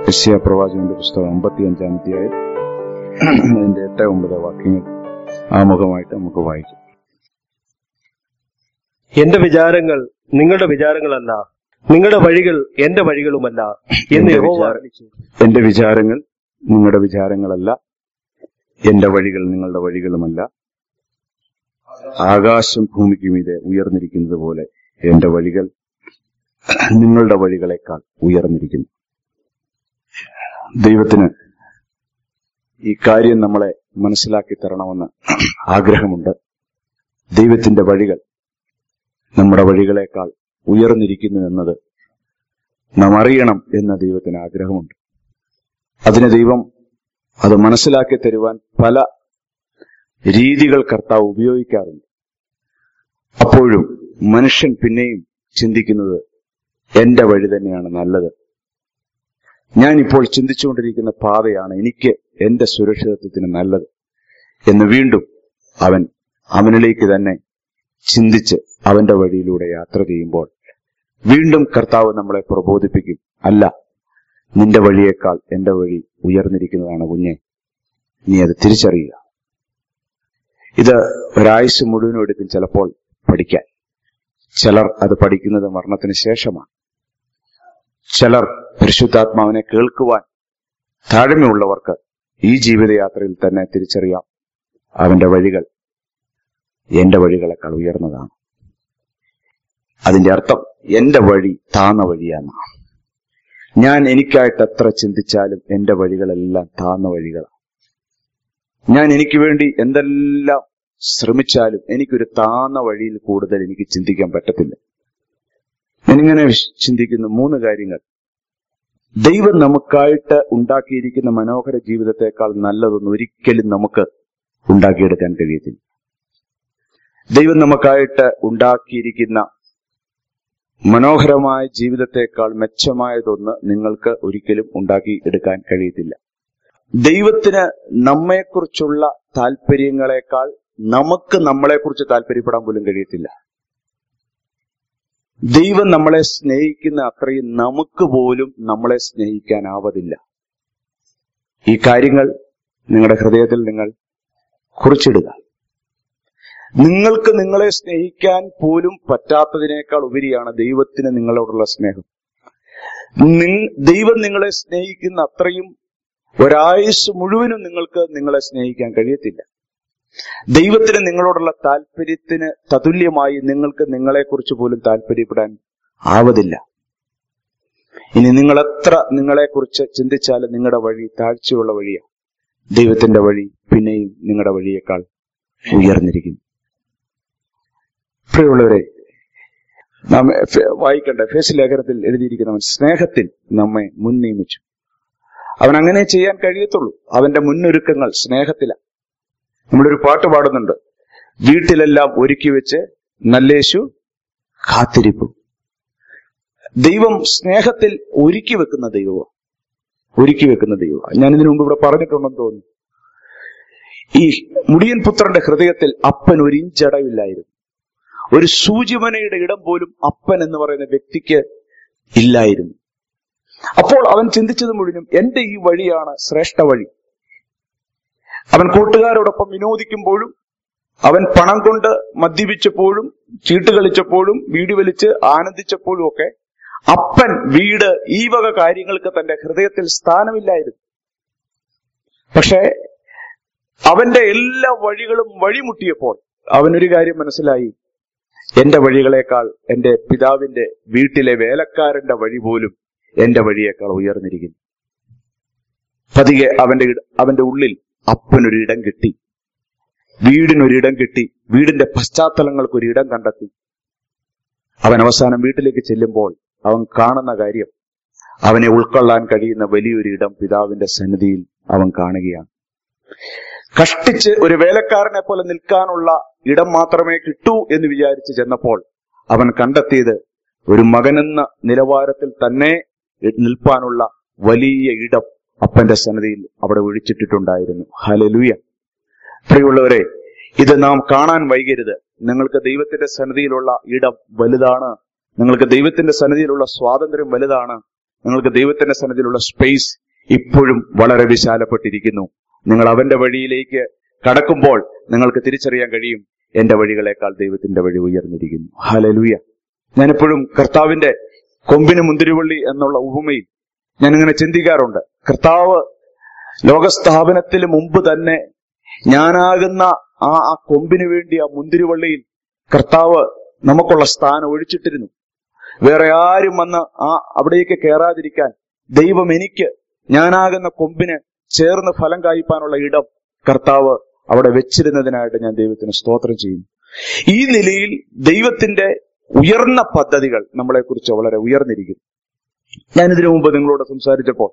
യശ്യ പ്രവാചകന്റെ പുസ്തകം അമ്പത്തി അഞ്ചാമത്തെയായ അതിന്റെ എട്ട് ഒമ്പത് വാക്യങ്ങൾ ആമുഖമായിട്ട് നമുക്ക് വായിക്കാം എന്റെ വിചാരങ്ങൾ നിങ്ങളുടെ വിചാരങ്ങളല്ല നിങ്ങളുടെ വഴികൾ എന്റെ വഴികളുമല്ല എന്ന് എന്റെ യഹോവ വിചാര- അരുളിച്ചെയ്തു. എന്റെ വിചാരങ്ങൾ നിങ്ങളുടെ വിചാരങ്ങളല്ല എന്റെ വഴികൾ നിങ്ങളുടെ വഴികളുമല്ല ആകാശം ഭൂമിക്ക് മീതെ ഉയർന്നിരിക്കുന്നത് പോലെ എന്റെ വഴികൾ നിങ്ങളുടെ വഴികളെക്കാൾ ഉയർന്നിരിക്കുന്നു ദൈവത്തിന് ഈ കാര്യം നമ്മളെ മനസ്സിലാക്കി തരണമെന്ന് ആഗ്രഹമുണ്ട് ദൈവത്തിന്റെ വഴികൾ നമ്മുടെ വഴികളെക്കാൾ ഉയർന്നിരിക്കുന്നു എന്നത് നാം അറിയണം എന്ന ദൈവത്തിന് ആഗ്രഹമുണ്ട് അതിന് ദൈവം അത് മനസ്സിലാക്കി തരുവാൻ പല രീതികൾ കർത്താവ് ഉപയോഗിക്കാറുണ്ട് അപ്പോഴും മനുഷ്യൻ പിന്നെയും ചിന്തിക്കുന്നത് എന്റെ വഴി തന്നെയാണ് നല്ലത് ഞാൻ ഇപ്പോൾ ചിന്തിച്ചുകൊണ്ടിരിക്കുന്ന പാതയാണ് എനിക്ക് എന്റെ സുരക്ഷിതത്വത്തിന് നല്ലത് എന്ന് വീണ്ടും അവൻ അവനിലേക്ക് തന്നെ ചിന്തിച്ച് അവന്റെ വഴിയിലൂടെ യാത്ര ചെയ്യുമ്പോൾ വീണ്ടും കർത്താവ് നമ്മളെ പ്രബോധിപ്പിക്കും അല്ല നിന്റെ വഴിയേക്കാൾ എന്റെ വഴി ഉയർന്നിരിക്കുന്നതാണ് കുഞ്ഞെ നീ അത് തിരിച്ചറിയുക ഇത് ഒരായുസ് മുഴുവനും എടുക്കും ചിലപ്പോൾ പഠിക്കാൻ ചിലർ അത് പഠിക്കുന്നത് മരണത്തിന് ശേഷമാണ് ചിലർ പരിശുദ്ധാത്മാവിനെ കേൾക്കുവാൻ താഴ്മയുള്ളവർക്ക് ഈ ജീവിതയാത്രയിൽ തന്നെ തിരിച്ചറിയാം അവന്റെ വഴികൾ എന്റെ വഴികളെക്കാൾ ഉയർന്നതാണ് അതിന്റെ അർത്ഥം എന്റെ വഴി താന്ന വഴിയാണ് ഞാൻ എനിക്കായിട്ട് എത്ര ചിന്തിച്ചാലും എന്റെ വഴികളെല്ലാം താന്ന വഴികളാണ് ഞാൻ എനിക്ക് വേണ്ടി എന്തെല്ലാം ശ്രമിച്ചാലും എനിക്കൊരു താന്ന വഴിയിൽ കൂടുതൽ എനിക്ക് ചിന്തിക്കാൻ പറ്റത്തില്ല ഞാനിങ്ങനെ വിശ്- ചിന്തിക്കുന്നു മൂന്ന് കാര്യങ്ങൾ ദൈവം നമുക്കായിട്ട് ഉണ്ടാക്കിയിരിക്കുന്ന മനോഹര ജീവിതത്തെക്കാൾ നല്ലതൊന്നും ഒരിക്കലും നമുക്ക് ഉണ്ടാക്കിയെടുക്കാൻ കഴിയത്തില്ല ദൈവം നമുക്കായിട്ട് ഉണ്ടാക്കിയിരിക്കുന്ന മനോഹരമായ ജീവിതത്തെക്കാൾ മെച്ചമായതൊന്ന് നിങ്ങൾക്ക് ഒരിക്കലും ഉണ്ടാക്കി എടുക്കാൻ കഴിയത്തില്ല ദൈവത്തിന് നമ്മെക്കുറിച്ചുള്ള താല്പര്യങ്ങളെക്കാൾ നമുക്ക് നമ്മളെക്കുറിച്ച് താല്പര്യപ്പെടാൻ പോലും കഴിയത്തില്ല ദൈവം നമ്മളെ സ്നേഹിക്കുന്ന അത്രയും നമുക്ക് പോലും നമ്മളെ സ്നേഹിക്കാനാവതില്ല ഈ കാര്യങ്ങൾ നിങ്ങളുടെ ഹൃദയത്തിൽ നിങ്ങൾ കുറിച്ചിടുക നിങ്ങൾക്ക് നിങ്ങളെ സ്നേഹിക്കാൻ പോലും പറ്റാത്തതിനേക്കാൾ ഉപരിയാണ് ദൈവത്തിന് നിങ്ങളോടുള്ള സ്നേഹം നിങ്- ദൈവം നിങ്ങളെ സ്നേഹിക്കുന്ന അത്രയും ഒരായുസ് മുഴുവനും നിങ്ങൾക്ക് നിങ്ങളെ സ്നേഹിക്കാൻ കഴിയത്തില്ല ദൈവത്തിന് നിങ്ങളോടുള്ള താല്പര്യത്തിന് തതുല്യമായി നിങ്ങൾക്ക് നിങ്ങളെക്കുറിച്ച് പോലും താല്പര്യപ്പെടാൻ ആവതില്ല ഇനി നിങ്ങൾ എത്ര നിങ്ങളെക്കുറിച്ച് ചിന്തിച്ചാലും നിങ്ങളുടെ വഴി താഴ്ചയുള്ള വഴിയാണ് ദൈവത്തിന്റെ വഴി പിന്നെയും നിങ്ങളുടെ വഴിയേക്കാൾ ഉയർന്നിരിക്കുന്നു പ്രിയമുള്ളവരെ നാം ഫെ- വായിക്കണ്ട ഫേസ് ലേഖനത്തിൽ എഴുതിയിരിക്കുന്നവൻ സ്നേഹത്തിൽ നമ്മെ മുൻ നിയമിച്ചു അവൻ അങ്ങനെ ചെയ്യാൻ കഴിയത്തുള്ളൂ അവന്റെ മുന്നൊരുക്കങ്ങൾ സ്നേഹത്തിലാണ് നമ്മളൊരു പാട്ട് പാടുന്നുണ്ട് വീട്ടിലെല്ലാം ഒരുക്കി വെച്ച് നല്ലേശു കാത്തിരിപ്പു ദൈവം സ്നേഹത്തിൽ ഒരുക്കി വെക്കുന്ന ദൈവമാണ് ഒരുക്കി വെക്കുന്ന ദൈവമാണ് ഞാൻ ഇതിനു മുമ്പ് ഇവിടെ പറഞ്ഞിട്ടുണ്ടെന്ന് തോന്നുന്നു ഈ മുടിയൻ പുത്രന്റെ ഹൃദയത്തിൽ അപ്പൻ ഒരു ഇഞ്ചടവില്ലായിരുന്നു ഒരു സൂചിമനയുടെ ഇടം പോലും അപ്പൻ എന്ന് പറയുന്ന വ്യക്തിക്ക് ഇല്ലായിരുന്നു അപ്പോൾ അവൻ ചിന്തിച്ചത് മുഴുവനും എന്റെ ഈ വഴിയാണ് ശ്രേഷ്ഠ വഴി അവൻ കൂട്ടുകാരോടൊപ്പം വിനോദിക്കുമ്പോഴും അവൻ പണം കൊണ്ട് മദ്യപിച്ചപ്പോഴും ചീട്ട് കളിച്ചപ്പോഴും വീട് വലിച്ച് ആനന്ദിച്ചപ്പോഴും ഒക്കെ അപ്പൻ വീട് ഈ വക കാര്യങ്ങൾക്ക് തന്റെ ഹൃദയത്തിൽ സ്ഥാനമില്ലായിരുന്നു പക്ഷേ അവന്റെ എല്ലാ വഴികളും വഴിമുട്ടിയപ്പോൾ അവനൊരു കാര്യം മനസ്സിലായി എന്റെ വഴികളെക്കാൾ എന്റെ പിതാവിന്റെ വീട്ടിലെ വേലക്കാരന്റെ വഴി പോലും എന്റെ വഴിയേക്കാൾ ഉയർന്നിരിക്കുന്നു പതിയെ അവന്റെ ഇട- അവന്റെ ഉള്ളിൽ അപ്പനൊരു ഇടം കിട്ടി വീടിനൊരിടം കിട്ടി വീടിന്റെ പശ്ചാത്തലങ്ങൾക്ക് ഒരു ഇടം കണ്ടെത്തി അവൻ അവസാനം വീട്ടിലേക്ക് ചെല്ലുമ്പോൾ അവൻ കാണുന്ന കാര്യം അവനെ ഉൾക്കൊള്ളാൻ കഴിയുന്ന വലിയൊരു ഇടം പിതാവിന്റെ സന്നിധിയിൽ അവൻ കാണുകയാണ് കഷ്ടിച്ച് ഒരു വേലക്കാരനെ പോലെ നിൽക്കാനുള്ള ഇടം മാത്രമേ കിട്ടൂ എന്ന് വിചാരിച്ച് ചെന്നപ്പോൾ അവൻ കണ്ടെത്തിയത് ഒരു മകനെന്ന നിലവാരത്തിൽ തന്നെ നിൽപ്പാനുള്ള വലിയ ഇടം അപ്പന്റെ സന്നിധിയിൽ അവിടെ ഒഴിച്ചിട്ടിട്ടുണ്ടായിരുന്നു ഹലലൂയ പ്രിയമുള്ളവരെ ഇത് നാം കാണാൻ വൈകരുത് നിങ്ങൾക്ക് ദൈവത്തിന്റെ സന്നിധിയിലുള്ള ഇടം വലുതാണ് നിങ്ങൾക്ക് ദൈവത്തിന്റെ സന്നിധിയിലുള്ള സ്വാതന്ത്ര്യം വലുതാണ് നിങ്ങൾക്ക് ദൈവത്തിന്റെ സന്നദ്ധിയിലുള്ള സ്പേസ് ഇപ്പോഴും വളരെ വിശാലപ്പെട്ടിരിക്കുന്നു നിങ്ങൾ അവന്റെ വഴിയിലേക്ക് കടക്കുമ്പോൾ നിങ്ങൾക്ക് തിരിച്ചറിയാൻ കഴിയും എന്റെ വഴികളെക്കാൾ ദൈവത്തിന്റെ വഴി ഉയർന്നിരിക്കുന്നു ഹലലൂയ ഞാനെപ്പോഴും കർത്താവിന്റെ കൊമ്പിന് മുന്തിരിവള്ളി എന്നുള്ള ഉപമയിൽ ഞാനിങ്ങനെ ചിന്തിക്കാറുണ്ട് കർത്താവ് ലോകസ്ഥാപനത്തിന് മുമ്പ് തന്നെ ഞാനാകുന്ന ആ ആ കൊമ്പിന് വേണ്ടി ആ മുന്തിരിവള്ളിയിൽ കർത്താവ് നമുക്കുള്ള സ്ഥാനം ഒഴിച്ചിട്ടിരുന്നു വേറെ ആരും വന്ന് ആ അവിടേക്ക് കയറാതിരിക്കാൻ ദൈവം എനിക്ക് ഞാനാകുന്ന കൊമ്പിന് ചേർന്ന് ഫലം കായ്പാനുള്ള ഇടം കർത്താവ് അവിടെ വെച്ചിരുന്നതിനായിട്ട് ഞാൻ ദൈവത്തിന് സ്തോത്രം ചെയ്യുന്നു ഈ നിലയിൽ ദൈവത്തിന്റെ ഉയർന്ന പദ്ധതികൾ നമ്മളെക്കുറിച്ച് വളരെ ഉയർന്നിരിക്കുന്നു ഞാൻ ഇതിനു മുമ്പ് നിങ്ങളോട് സംസാരിച്ചപ്പോൾ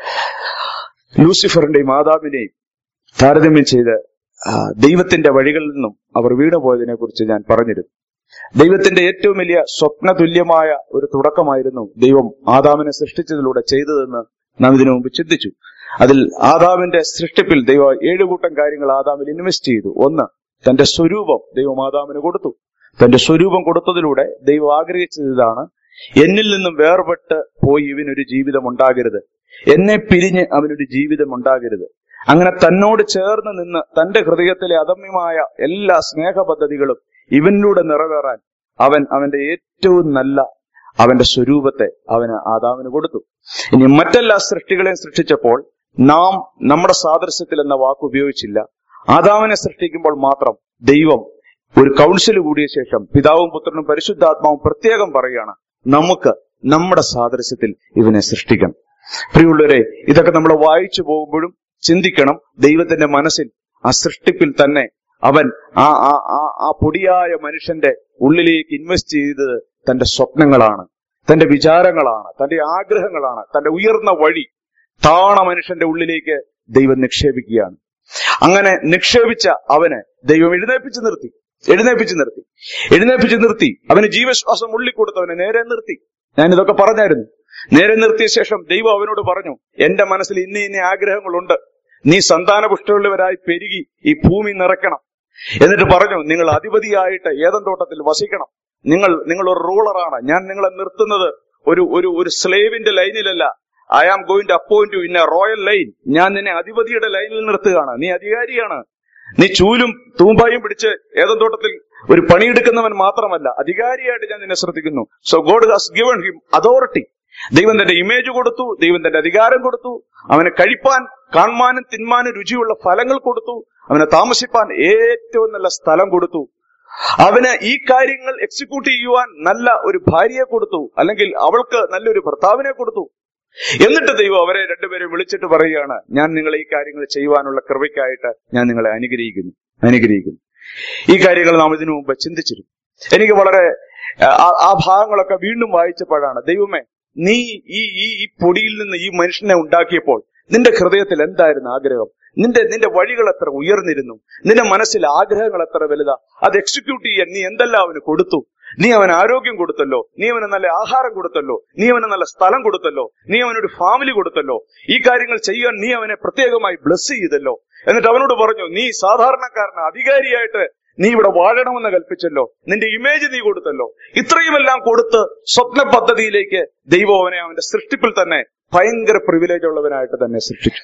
ലൂസിഫറിന്റെയും മാതാവിനെയും താരതമ്യം ചെയ്ത് ആ, ദൈവത്തിന്റെ വഴികളിൽ നിന്നും അവർ വീണുപോയതിനെ കുറിച്ച് ഞാൻ പറഞ്ഞിരുന്നു ദൈവത്തിന്റെ ഏറ്റവും വലിയ സ്വപ്നതുല്യമായ ഒരു തുടക്കമായിരുന്നു ദൈവം ആദാമിനെ സൃഷ്ടിച്ചതിലൂടെ ചെയ്തതെന്ന് നാം ഇതിനു മുമ്പ് ചിന്തിച്ചു അതിൽ ആദാമിന്റെ സൃഷ്ടിപ്പിൽ ദൈവം ഏഴു കൂട്ടം കാര്യങ്ങൾ ആദാമിൽ ഇൻവെസ്റ്റ് ചെയ്തു ഒന്ന് തന്റെ സ്വരൂപം ദൈവം ആദാമിന് കൊടുത്തു തന്റെ സ്വരൂപം കൊടുത്തതിലൂടെ ദൈവം ആഗ്രഹിച്ചത് ഇതാണ് എന്നിൽ നിന്നും വേർപെട്ട് പോയി ഇവനൊരു ജീവിതം ഉണ്ടാകരുത് എന്നെ പിരിഞ്ഞ് അവനൊരു ജീവിതം ഉണ്ടാകരുത് അങ്ങനെ തന്നോട് ചേർന്ന് നിന്ന് തന്റെ ഹൃദയത്തിലെ അദമ്യമായ എല്ലാ സ്നേഹ പദ്ധതികളും ഇവനിലൂടെ നിറവേറാൻ അവൻ അവന്റെ ഏറ്റവും നല്ല അവന്റെ സ്വരൂപത്തെ അവന് ആദാമിന് കൊടുത്തു ഇനി മറ്റെല്ലാ സൃഷ്ടികളെയും സൃഷ്ടിച്ചപ്പോൾ നാം നമ്മുടെ സാദൃശ്യത്തിൽ എന്ന വാക്ക് ഉപയോഗിച്ചില്ല ആദാമിനെ സൃഷ്ടിക്കുമ്പോൾ മാത്രം ദൈവം ഒരു കൗൺസിൽ കൂടിയ ശേഷം പിതാവും പുത്രനും പരിശുദ്ധാത്മാവും പ്രത്യേകം പറയുകയാണ് നമുക്ക് നമ്മുടെ സാദൃശ്യത്തിൽ ഇവനെ സൃഷ്ടിക്കണം പ്രിയുള്ളവരെ ഇതൊക്കെ നമ്മൾ വായിച്ചു പോകുമ്പോഴും ചിന്തിക്കണം ദൈവത്തിന്റെ മനസ്സിൽ ആ സൃഷ്ടിപ്പിൽ തന്നെ അവൻ ആ ആ ആ ആ പൊടിയായ മനുഷ്യന്റെ ഉള്ളിലേക്ക് ഇൻവെസ്റ്റ് ചെയ്തത് തന്റെ സ്വപ്നങ്ങളാണ് തന്റെ വിചാരങ്ങളാണ് തന്റെ ആഗ്രഹങ്ങളാണ് തന്റെ ഉയർന്ന വഴി താണ മനുഷ്യന്റെ ഉള്ളിലേക്ക് ദൈവം നിക്ഷേപിക്കുകയാണ് അങ്ങനെ നിക്ഷേപിച്ച അവന് ദൈവം എഴുന്നേൽപ്പിച്ച് നിർത്തി എഴുന്നേൽപ്പിച്ച് നിർത്തി എഴുന്നേൽപ്പിച്ച് നിർത്തി അവന് ജീവശ്വാസം ഉള്ളിക്കൊടുത്തവനെ നേരെ നിർത്തി ഞാൻ ഇതൊക്കെ പറഞ്ഞായിരുന്നു നേരെ നിർത്തിയ ശേഷം ദൈവം അവനോട് പറഞ്ഞു എന്റെ മനസ്സിൽ ഇന്ന ഇന്ന ആഗ്രഹങ്ങളുണ്ട് നീ സന്താനപുഷ്ടമുള്ളവരായി പെരുകി ഈ ഭൂമി നിറയ്ക്കണം എന്നിട്ട് പറഞ്ഞു നിങ്ങൾ അധിപതിയായിട്ട് ഏതൻ തോട്ടത്തിൽ വസിക്കണം നിങ്ങൾ നിങ്ങൾ ഒരു റൂളറാണ് ഞാൻ നിങ്ങളെ നിർത്തുന്നത് ഒരു ഒരു ഒരു സ്ലേവിന്റെ ലൈനിലല്ല I am going to appoint in a royal line ഞാൻ നിന്നെ അധിപതിയുടെ ലൈനിൽ നിർത്തുകയാണ് നീ അധികാരിയാണ് നീ ചൂലും തൂമ്പായും പിടിച്ച് ഏതൻ തോട്ടത്തിൽ ഒരു പണിയെടുക്കുന്നവൻ മാത്രമല്ല അധികാരിയായിട്ട് ഞാൻ നിന്നെ ശ്രദ്ധിക്കുന്നു so God has given him authority ദൈവം തന്റെ ഇമേജ് കൊടുത്തു ദൈവം തന്റെ അധികാരം കൊടുത്തു അവന് കഴിപ്പാൻ കാണാനും തിന്മാനും രുചിയുള്ള ഫലങ്ങൾ കൊടുത്തു അവനെ താമസിപ്പാൻ ഏറ്റവും നല്ല സ്ഥലം കൊടുത്തു അവന് ഈ കാര്യങ്ങൾ എക്സിക്യൂട്ട് ചെയ്യുവാൻ നല്ല ഒരു ഭാര്യയെ കൊടുത്തു അല്ലെങ്കിൽ അവൾക്ക് നല്ലൊരു ഭർത്താവിനെ കൊടുത്തു എന്നിട്ട് ദൈവം അവരെ രണ്ടുപേരെ വിളിച്ചിട്ട് പറയുകയാണ് ഞാൻ നിങ്ങളെ ഈ കാര്യങ്ങൾ ചെയ്യുവാനുള്ള കൃപയ്ക്കായിട്ട് ഞാൻ നിങ്ങളെ അനുഗ്രഹിക്കുന്നു അനുഗ്രഹിക്കുന്നു ഈ കാര്യങ്ങൾ നാം ഇതിനു മുമ്പ് ചിന്തിച്ചിരുന്നു എനിക്ക് വളരെ ആ- ആ ഭാഗങ്ങളൊക്കെ വീണ്ടും വായിച്ചപ്പോഴാണ് ദൈവമേ നീ ഈ ഈ ഈ പൊടിയിൽ നിന്ന് ഈ മനുഷ്യനെ ഉണ്ടാക്കിയപ്പോൾ നിന്റെ ഹൃദയത്തിൽ എന്തായിരുന്നു ആഗ്രഹം നിന്റെ നിന്റെ വഴികൾ എത്ര ഉയർന്നിരുന്നു നിന്റെ മനസ്സിൽ ആഗ്രഹങ്ങൾ എത്ര വലുതാ അത് എക്സിക്യൂട്ട് ചെയ്യാൻ നീ എന്തെല്ലാം അവന് കൊടുത്തു നീ അവന് ആരോഗ്യം കൊടുത്തല്ലോ നീ അവന് നല്ല ആഹാരം കൊടുത്തല്ലോ നീ അവന് നല്ല സ്ഥലം കൊടുത്തല്ലോ നീ അവനൊരു ഫാമിലി കൊടുത്തല്ലോ ഈ കാര്യങ്ങൾ ചെയ്യാൻ നീ അവനെ പ്രത്യേകമായി ബ്ലസ് ചെയ്തല്ലോ എന്നിട്ട് അവനോട് പറഞ്ഞു നീ സാധാരണക്കാരന് അധികാരിയായിട്ട് നീ ഇവിടെ വാഴണമെന്ന് കൽപ്പിച്ചല്ലോ നിന്റെ ഇമേജ് നീ കൊടുത്തല്ലോ ഇത്രയുമെല്ലാം കൊടുത്ത് സ്വപ്ന പദ്ധതിയിലേക്ക് ദൈവം അവനെ അവന്റെ സൃഷ്ടിപ്പിൽ തന്നെ ഭയങ്കര പ്രിവിലേജ് ഉള്ളവനായിട്ട് തന്നെ സൃഷ്ടിച്ചു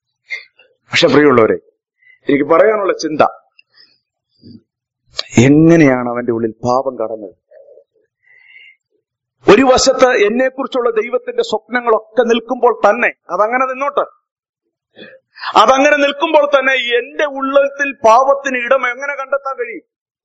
പക്ഷെ പ്രിയമുള്ളവരെ എനിക്ക് പറയാനുള്ള ചിന്ത എങ്ങനെയാണ് അവന്റെ ഉള്ളിൽ പാപം കടന്നത് ഒരു വശത്ത് എന്നെ കുറിച്ചുള്ള ദൈവത്തിന്റെ സ്വപ്നങ്ങളൊക്കെ നിൽക്കുമ്പോൾ തന്നെ അതങ്ങനെ നിന്നോട്ട് അതങ്ങനെ നിൽക്കുമ്പോൾ തന്നെ എന്റെ ഉള്ളത്തിൽ പാപത്തിന് ഇടം എങ്ങനെ കണ്ടെത്താൻ കഴിയും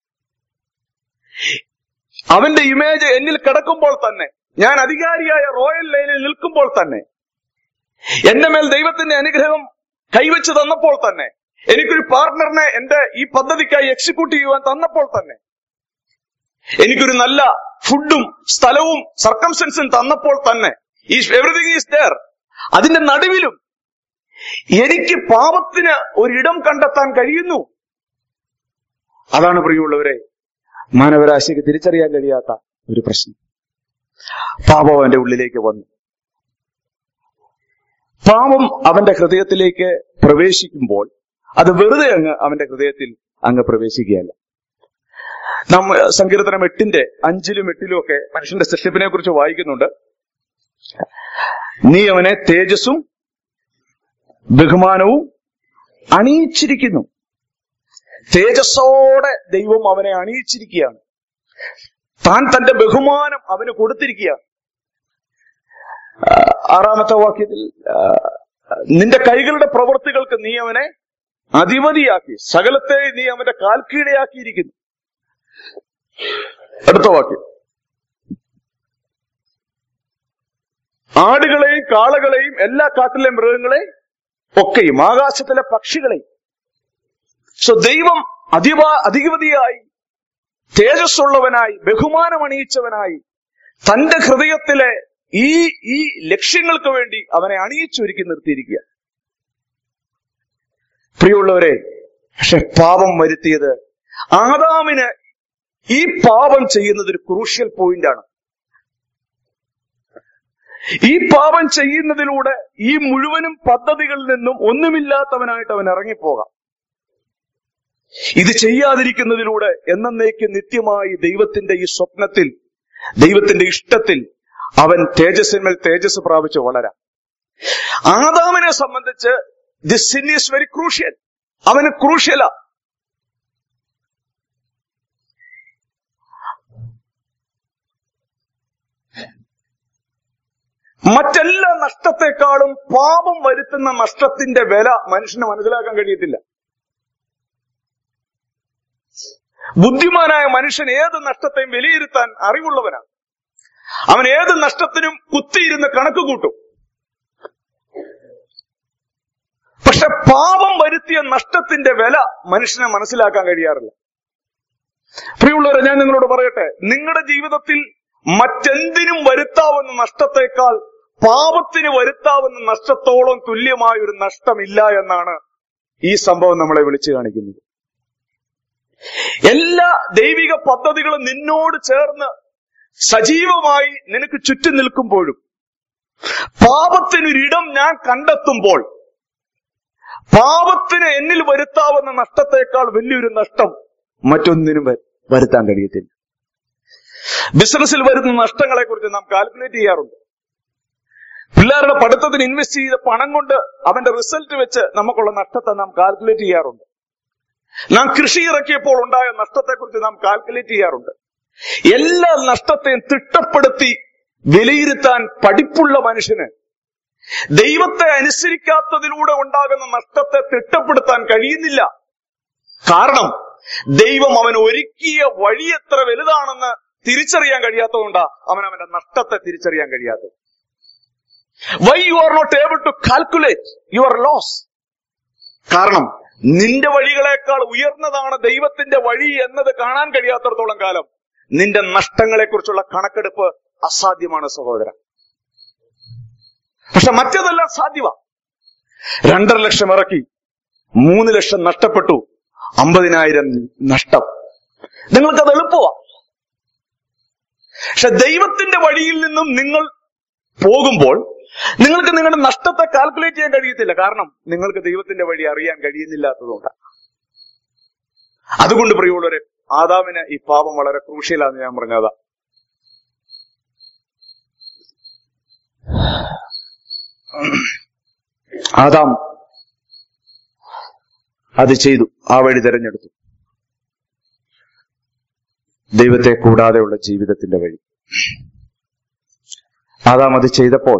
അവന്റെ ഇമേജ് എന്നിൽ കിടക്കുമ്പോൾ തന്നെ ഞാൻ അധികാരിയായ റോയൽ ലൈനിൽ നിൽക്കുമ്പോൾ തന്നെ എന്റെ മേൽ ദൈവത്തിന്റെ അനുഗ്രഹം കൈവച്ച് തന്നപ്പോൾ തന്നെ എനിക്കൊരു പാർട്ട്ണറിനെ എന്റെ ഈ പദ്ധതിക്കായി എക്സിക്യൂട്ട് ചെയ്യുവാൻ തന്നപ്പോൾ തന്നെ എനിക്കൊരു നല്ല ഫുഡും സ്ഥലവും സർക്കംസ്റ്റൻസും തന്നപ്പോൾ തന്നെ ഈ എവറിഥിങ് ഈസ് ദർ അതിന്റെ നടുവിലും എനിക്ക് പാപത്തിന് ഒരിടം കണ്ടെത്താൻ കഴിയുന്നു അതാണ് പ്രിയമുള്ളവരെ മാനവരാശിക്ക് തിരിച്ചറിയാൻ കഴിയാത്ത ഒരു പ്രശ്നം പാപം അവന്റെ ഉള്ളിലേക്ക് വന്നു പാപം അവന്റെ ഹൃദയത്തിലേക്ക് പ്രവേശിക്കുമ്പോൾ അത് വെറുതെ അങ്ങ് അവന്റെ ഹൃദയത്തിൽ അങ്ങ് പ്രവേശിക്കുകയല്ല നാം സങ്കീർത്തനം എട്ടിന്റെ അഞ്ചിലും എട്ടിലും ഒക്കെ മനുഷ്യന്റെ സൃഷ്ടിപ്പിനെ കുറിച്ച് വായിക്കുന്നുണ്ട് നീ അവനെ തേജസ്സും ബഹുമാനവും അണിയിച്ചിരിക്കുന്നു തേജസ്സോടെ ദൈവം അവനെ അണിയിച്ചിരിക്കുകയാണ് താൻ തന്റെ ബഹുമാനം അവന് കൊടുത്തിരിക്കുകയാണ് ആ, ആറാമത്തെ വാക്യത്തിൽ ആ, നിന്റെ കൈകളുടെ പ്രവൃത്തികൾക്ക് നീ അവനെ അധിപതിയാക്കി സകലത്തെ നീ അവന്റെ കാൽക്കീഴയാക്കിയിരിക്കുന്നു അടുത്ത വാക്യം ആടുകളെയും കാളകളെയും എല്ലാ കാട്ടിലെ മൃഗങ്ങളെ ഒക്കെയും ആകാശത്തിലെ പക്ഷികളെയും സോ ദൈവം അധിപ അധിപതിയായി തേജസ്സുള്ളവനായി ബഹുമാനം അണിയിച്ചവനായി തന്റെ ഹൃദയത്തിലെ ഈ ഈ ലക്ഷ്യങ്ങൾക്ക് വേണ്ടി അവനെ അണിയിച്ചൊരുക്കി നിർത്തിയിരിക്കുക പ്രിയമുള്ളവരെ പക്ഷെ പാപം വരുത്തിയത് ആദാമിന് ഈ പാപം ചെയ്യുന്നത് ഒരു ക്രൂഷ്യൽ പോയിന്റ് ആണ് ഈ പാപം ചെയ്യുന്നതിലൂടെ ഈ മുഴുവനും പദ്ധതികളിൽ നിന്നും ഒന്നുമില്ലാത്തവനായിട്ട് അവൻ ഇറങ്ങിപ്പോകാം ഇത് ചെയ്യാതിരിക്കുന്നതിലൂടെ എന്നേക്ക് നിത്യമായി ദൈവത്തിന്റെ ഈ സ്വപ്നത്തിൽ ദൈവത്തിന്റെ ഇഷ്ടത്തിൽ അവൻ തേജസ്സിന്മേൽ തേജസ് പ്രാപിച്ച് വളരാം ആദാമിനെ സംബന്ധിച്ച് this sin is very crucial അവന് ക്രൂഷ്യലാ മറ്റെല്ലാ നഷ്ടത്തെക്കാളും പാപം വരുത്തുന്ന നഷ്ടത്തിന്റെ വില മനുഷ്യന് മനസ്സിലാക്കാൻ കഴിയത്തില്ല ബുദ്ധിമാനായ മനുഷ്യൻ ഏത് നഷ്ടത്തെയും വിലയിരുത്താൻ അറിവുള്ളവനാണ് അവൻ ഏത് നഷ്ടത്തിനും കുത്തിയിരുന്ന് കണക്ക് കൂട്ടും പക്ഷെ പാപം വരുത്തിയ നഷ്ടത്തിന്റെ വില മനുഷ്യനെ മനസ്സിലാക്കാൻ കഴിയാറില്ല പ്രിയമുള്ളവരെ ഞാൻ നിങ്ങളോട് പറയട്ടെ നിങ്ങളുടെ ജീവിതത്തിൽ മറ്റെന്തിനും വരുത്താവുന്ന നഷ്ടത്തെക്കാൾ പാപത്തിന് വരുത്താവുന്ന നഷ്ടത്തോളം തുല്യമായ ഒരു നഷ്ടമില്ല എന്നാണ് ഈ സംഭവം നമ്മളെ വിളിച്ചു കാണിക്കുന്നത് എല്ലാ ദൈവിക പദ്ധതികളും നിന്നോട് ചേർന്ന് സജീവമായി നിനക്ക് ചുറ്റും നിൽക്കുമ്പോഴും പാപത്തിനൊരിടം ഞാൻ കണ്ടെത്തുമ്പോൾ പാപത്തിന് എന്നിൽ വരുത്താവുന്ന നഷ്ടത്തെക്കാൾ വലിയൊരു നഷ്ടം മറ്റൊന്നിനും വ- വരുത്താൻ കഴിയത്തില്ല ബിസിനസ്സിൽ വരുന്ന നഷ്ടങ്ങളെ കുറിച്ച് നാം കാൽക്കുലേറ്റ് ചെയ്യാറുണ്ട് പിള്ളേരുടെ പഠിത്തത്തിന് ഇൻവെസ്റ്റ് ചെയ്ത പണം കൊണ്ട് അവന്റെ റിസൾട്ട് വെച്ച് നമുക്കുള്ള നഷ്ടത്തെ നാം കാൽക്കുലേറ്റ് ചെയ്യാറുണ്ട് നാം കൃഷി ഇറക്കിയപ്പോൾ ഉണ്ടായ നഷ്ടത്തെക്കുറിച്ച് നാം കാൽക്കുലേറ്റ് ചെയ്യാറുണ്ട് എല്ലാ നഷ്ടത്തെയും തിട്ടപ്പെടുത്തി വിലയിരുത്താൻ പഠിപ്പുള്ള മനുഷ്യന് ദൈവത്തെ അനുസരിക്കാത്തതിലൂടെ ഉണ്ടാകുന്ന നഷ്ടത്തെ തിട്ടപ്പെടുത്താൻ കഴിയുന്നില്ല കാരണം ദൈവം അവൻ ഒരുക്കിയ വഴി എത്ര വലുതാണെന്ന് തിരിച്ചറിയാൻ കഴിയാത്തതുകൊണ്ടാ അവൻ അവന്റെ നഷ്ടത്തെ തിരിച്ചറിയാൻ കഴിയാത്തത് why you are not able to calculate your loss കാരണം നിന്റെ വഴികളെക്കാൾ ഉയർന്നതാണ് ദൈവത്തിന്റെ വഴി എന്നത് കാണാൻ കഴിയാത്തടത്തോളം കാലം നിന്റെ നഷ്ടങ്ങളെ കുറിച്ചുള്ള കണക്കെടുപ്പ് അസാധ്യമാണ് സഹോദര പക്ഷെ മറ്റതെല്ലാം സാധ്യമാ രണ്ടര ലക്ഷം ഇറക്കി മൂന്ന് ലക്ഷം നഷ്ടപ്പെട്ടു അമ്പതിനായിരം നഷ്ടം നിങ്ങൾക്കത് എളുപ്പമാ പക്ഷെ ദൈവത്തിന്റെ വഴിയിൽ നിന്നും നിങ്ങൾ പോകുമ്പോൾ നിങ്ങൾക്ക് നിങ്ങളുടെ നഷ്ടത്തെ കാൽക്കുലേറ്റ് ചെയ്യാൻ കഴിയത്തില്ല കാരണം നിങ്ങൾക്ക് ദൈവത്തിന്റെ വഴി അറിയാൻ കഴിയുന്നില്ലാത്തതുകൊണ്ട് അതുകൊണ്ട് പ്രിയമുള്ളവരെ ആദാമിന് ഈ പാപം വളരെ ക്രൂഷ്യലാന്ന് ഞാൻ പറഞ്ഞതാ ആദാം അത് ചെയ്തു ആ വഴി തിരഞ്ഞെടുത്തു ദൈവത്തെ കൂടാതെയുള്ള ജീവിതത്തിന്റെ വഴി ആദാം അത് ചെയ്തപ്പോൾ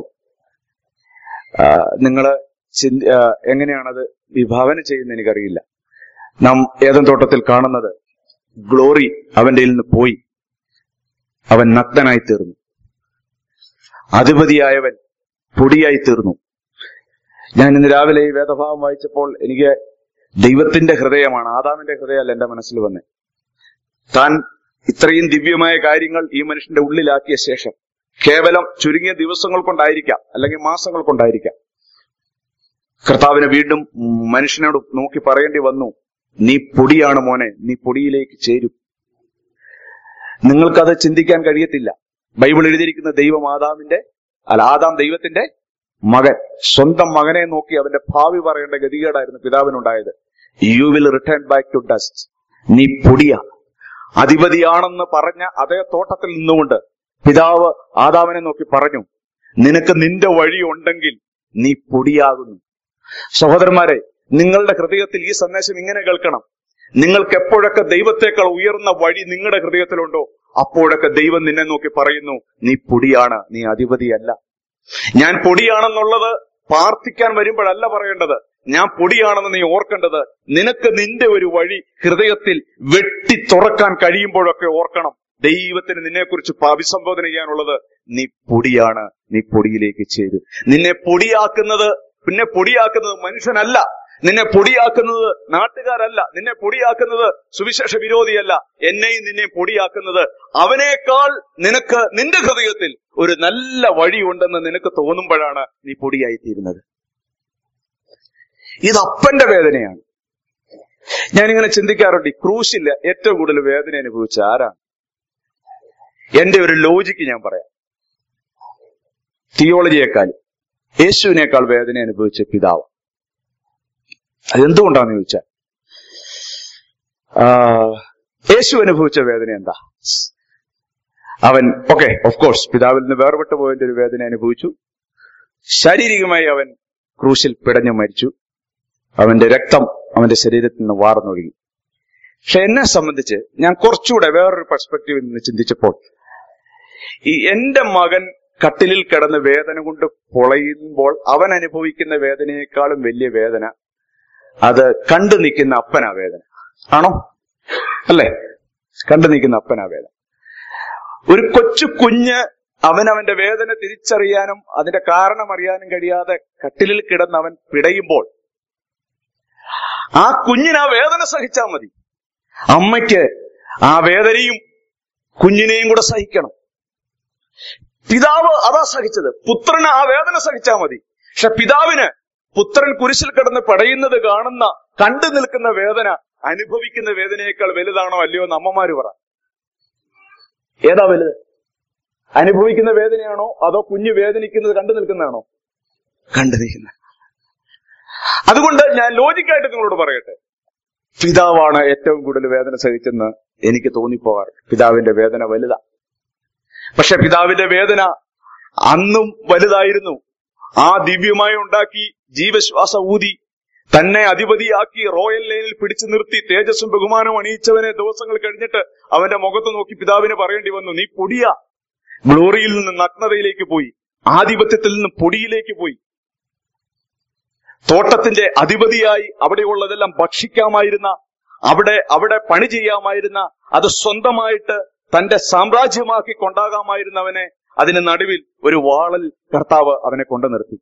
നിങ്ങൾ എങ്ങനെയാണത് വിഭാവന ചെയ്യുന്ന എനിക്കറിയില്ല നാം ഏതൻ തോട്ടത്തിൽ കാണുന്നത് ഗ്ലോറി അവന്റെ നിന്ന് പോയി അവൻ നഗ്നനായി തീർന്നു അധിപതിയായവൻ പൊടിയായി തീർന്നു ഞാൻ ഇന്ന് രാവിലെ ഈ വേദഭാവം വായിച്ചപ്പോൾ എനിക്ക് ദൈവത്തിന്റെ ഹൃദയമാണ് ആദാമിന്റെ ഹൃദയമല്ല എന്റെ മനസ്സിൽ വന്നേ താൻ ഇത്രയും ദിവ്യമായ കാര്യങ്ങൾ ഈ മനുഷ്യന്റെ ഉള്ളിലാക്കിയ ശേഷം കേവലം ചുരുങ്ങിയ ദിവസങ്ങൾ കൊണ്ടായിരിക്കാം അല്ലെങ്കിൽ മാസങ്ങൾ കൊണ്ടായിരിക്കാം കർത്താവിന് വീണ്ടും മനുഷ്യനോട് നോക്കി പറയേണ്ടി വന്നു നീ പൊടിയാണ് മോനെ നീ പൊടിയിലേക്ക് ചേരും നിങ്ങൾക്കത് ചിന്തിക്കാൻ കഴിയത്തില്ല ബൈബിൾ എഴുതിയിരിക്കുന്ന ദൈവം ആദാമിന്റെ അല്ല ആദാം ദൈവത്തിന്റെ മകൻ സ്വന്തം മകനെ നോക്കി അവന്റെ ഭാവി പറയേണ്ട ഗതികേടായിരുന്നു പിതാവിനുണ്ടായത് you will return back to dust നീ പൊടിയ അധിപതിയാണെന്ന് പറഞ്ഞ അതേ തോട്ടത്തിൽ നിന്നുകൊണ്ട് പിതാവ് ആദാമിനെ നോക്കി പറഞ്ഞു നിനക്ക് നിന്റെ വഴി ഉണ്ടെങ്കിൽ നീ പൊടിയാകുന്നു സഹോദരന്മാരെ നിങ്ങളുടെ ഹൃദയത്തിൽ ഈ സന്ദേശം ഇങ്ങനെ കേൾക്കണം നിങ്ങൾക്ക് എപ്പോഴൊക്കെ ദൈവത്തെക്കാൾ ഉയർന്ന വഴി നിങ്ങളുടെ ഹൃദയത്തിലുണ്ടോ അപ്പോഴൊക്കെ ദൈവം നിന്നെ നോക്കി പറയുന്നു നീ പൊടിയാണ് നീ അധിപതിയല്ല ഞാൻ പൊടിയാണെന്നുള്ളത് പ്രാർത്ഥിക്കാൻ വരുമ്പോഴല്ല പറയേണ്ടത് ഞാൻ പൊടിയാണെന്ന് നീ ഓർക്കേണ്ടത് നിനക്ക് നിന്റെ ഒരു വഴി ഹൃദയത്തിൽ വെട്ടി തുറക്കാൻ കഴിയുമ്പോഴൊക്കെ ഓർക്കണം ദൈവത്തിന് നിന്നെക്കുറിച്ച് അഭിസംബോധന ചെയ്യാനുള്ളത് നീ പൊടിയാണ് നീ പൊടിയിലേക്ക് ചേരും നിന്നെ പൊടിയാക്കുന്നത് പിന്നെ പൊടിയാക്കുന്നത് മനുഷ്യനല്ല നിന്നെ പൊടിയാക്കുന്നത് നാട്ടുകാരല്ല നിന്നെ പൊടിയാക്കുന്നത് സുവിശേഷ വിരോധിയല്ല എന്നെയും നിന്നെ പൊടിയാക്കുന്നത് അവനേക്കാൾ നിനക്ക് നിന്റെ ഹൃദയത്തിൽ ഒരു നല്ല വഴിയുണ്ടെന്ന് നിനക്ക് തോന്നുമ്പോഴാണ് നീ പൊടിയായിത്തീരുന്നത് ഇത് അപ്പന്റെ വേദനയാണ് ഞാനിങ്ങനെ ചിന്തിക്കാറുണ്ട് ഈ ക്രൂശിൽ ഏറ്റവും കൂടുതൽ വേദന അനുഭവിച്ച ആരാണ് എന്റെ ഒരു ലോജിക്ക് ഞാൻ പറയാം തിയോളജിയേക്കാൾ യേശുവിനേക്കാൾ വേദന അനുഭവിച്ച പിതാവ് അതെന്തുകൊണ്ടാന്ന് ചോദിച്ചാൽ ആ, യേശു അനുഭവിച്ച വേദന എന്താ അവൻ ഓക്കെ ഓഫ് കോഴ്സ് പിതാവിൽ നിന്ന് വേർപെട്ടു പോയതിന്റെ ഒരു വേദന അനുഭവിച്ചു ശാരീരികമായി അവൻ ക്രൂശിൽ പിടഞ്ഞു മരിച്ചു അവന്റെ രക്തം അവന്റെ ശരീരത്തിൽ നിന്ന് വാർന്നൊഴുകി പക്ഷെ എന്നെ സംബന്ധിച്ച് ഞാൻ കുറച്ചുകൂടെ വേറൊരു പെർസ്പെക്റ്റീവിൽ നിന്ന് ചിന്തിച്ചപ്പോൾ ഈ എന്റെ മകൻ കട്ടിലിൽ കിടന്ന് വേദന കൊണ്ട് പൊളയുമ്പോൾ അവൻ അനുഭവിക്കുന്ന വേദനയെക്കാളും വലിയ വേദന അത് കണ്ടു നിൽക്കുന്ന അപ്പനാ വേദന ആണോ അല്ലേ കണ്ടു നിൽക്കുന്ന അപ്പനാ വേദന ഒരു കൊച്ചു കുഞ്ഞ് അവനവന്റെ വേദന തിരിച്ചറിയാനും അതിന്റെ കാരണം അറിയാനും കഴിയാതെ കട്ടിലിൽ കിടന്ന് അവൻ പിടയുമ്പോൾ ആ കുഞ്ഞിന് ആ വേദന സഹിച്ചാൽ മതി അമ്മയ്ക്ക് ആ വേദനയും കുഞ്ഞിനെയും കൂടെ സഹിക്കണം പിതാവ് അതാ സഹിച്ചത് പുത്രന് ആ വേദന സഹിച്ചാൽ മതി പക്ഷെ പിതാവിന് പുത്രൻ കുരിശിൽ കിടന്ന് പടയുന്നത് കാണുന്ന കണ്ടു നിൽക്കുന്ന വേദന അനുഭവിക്കുന്ന വേദനയേക്കാൾ വലുതാണോ അല്ലയോ എന്ന് അമ്മമാര് പറ ഏതാ വലുത് അനുഭവിക്കുന്ന വേദനയാണോ അതോ കുഞ്ഞ് വേദനിക്കുന്നത് കണ്ടു നിൽക്കുന്നതാണോ കണ്ടു നിൽക്കുന്ന അതുകൊണ്ട് ഞാൻ ലോജിക്കായിട്ട് നിങ്ങളോട് പറയട്ടെ പിതാവാണ് ഏറ്റവും കൂടുതൽ വേദന സഹിച്ചെന്ന് എനിക്ക് തോന്നിപ്പോവാറ് പിതാവിന്റെ വേദന വലുതാ പക്ഷെ പിതാവിന്റെ വേദന അന്നും വലുതായിരുന്നു ആ ദിവ്യമായി ഉണ്ടാക്കി ജീവശ്വാസ ഊതി തന്നെ അധിപതിയാക്കി റോയൽ ലൈനിൽ പിടിച്ചു നിർത്തി തേജസ്സും ബഹുമാനവും അണിയിച്ചവനെ ദിവസങ്ങൾ കഴിഞ്ഞിട്ട് അവന്റെ മുഖത്ത് നോക്കി പിതാവിന് പറയേണ്ടി വന്നു നീ പൊടിയാ ഗ്ലോറിയിൽ നിന്ന് നഗ്നതയിലേക്ക് പോയി ആധിപത്യത്തിൽ നിന്ന് പൊടിയിലേക്ക് പോയി തോട്ടത്തിന്റെ അധിപതിയായി അവിടെയുള്ളതെല്ലാം ഭക്ഷിക്കാമായിരുന്ന അവിടെ അവിടെ പണി ചെയ്യാമായിരുന്ന അത് സ്വന്തമായിട്ട് തന്റെ സാമ്രാജ്യമാക്കി കൊണ്ടാകാമായിരുന്നവനെ അതിന് നടുവിൽ ഒരു വാളൽ കർത്താവ് അവനെ കൊണ്ടു നിർത്തി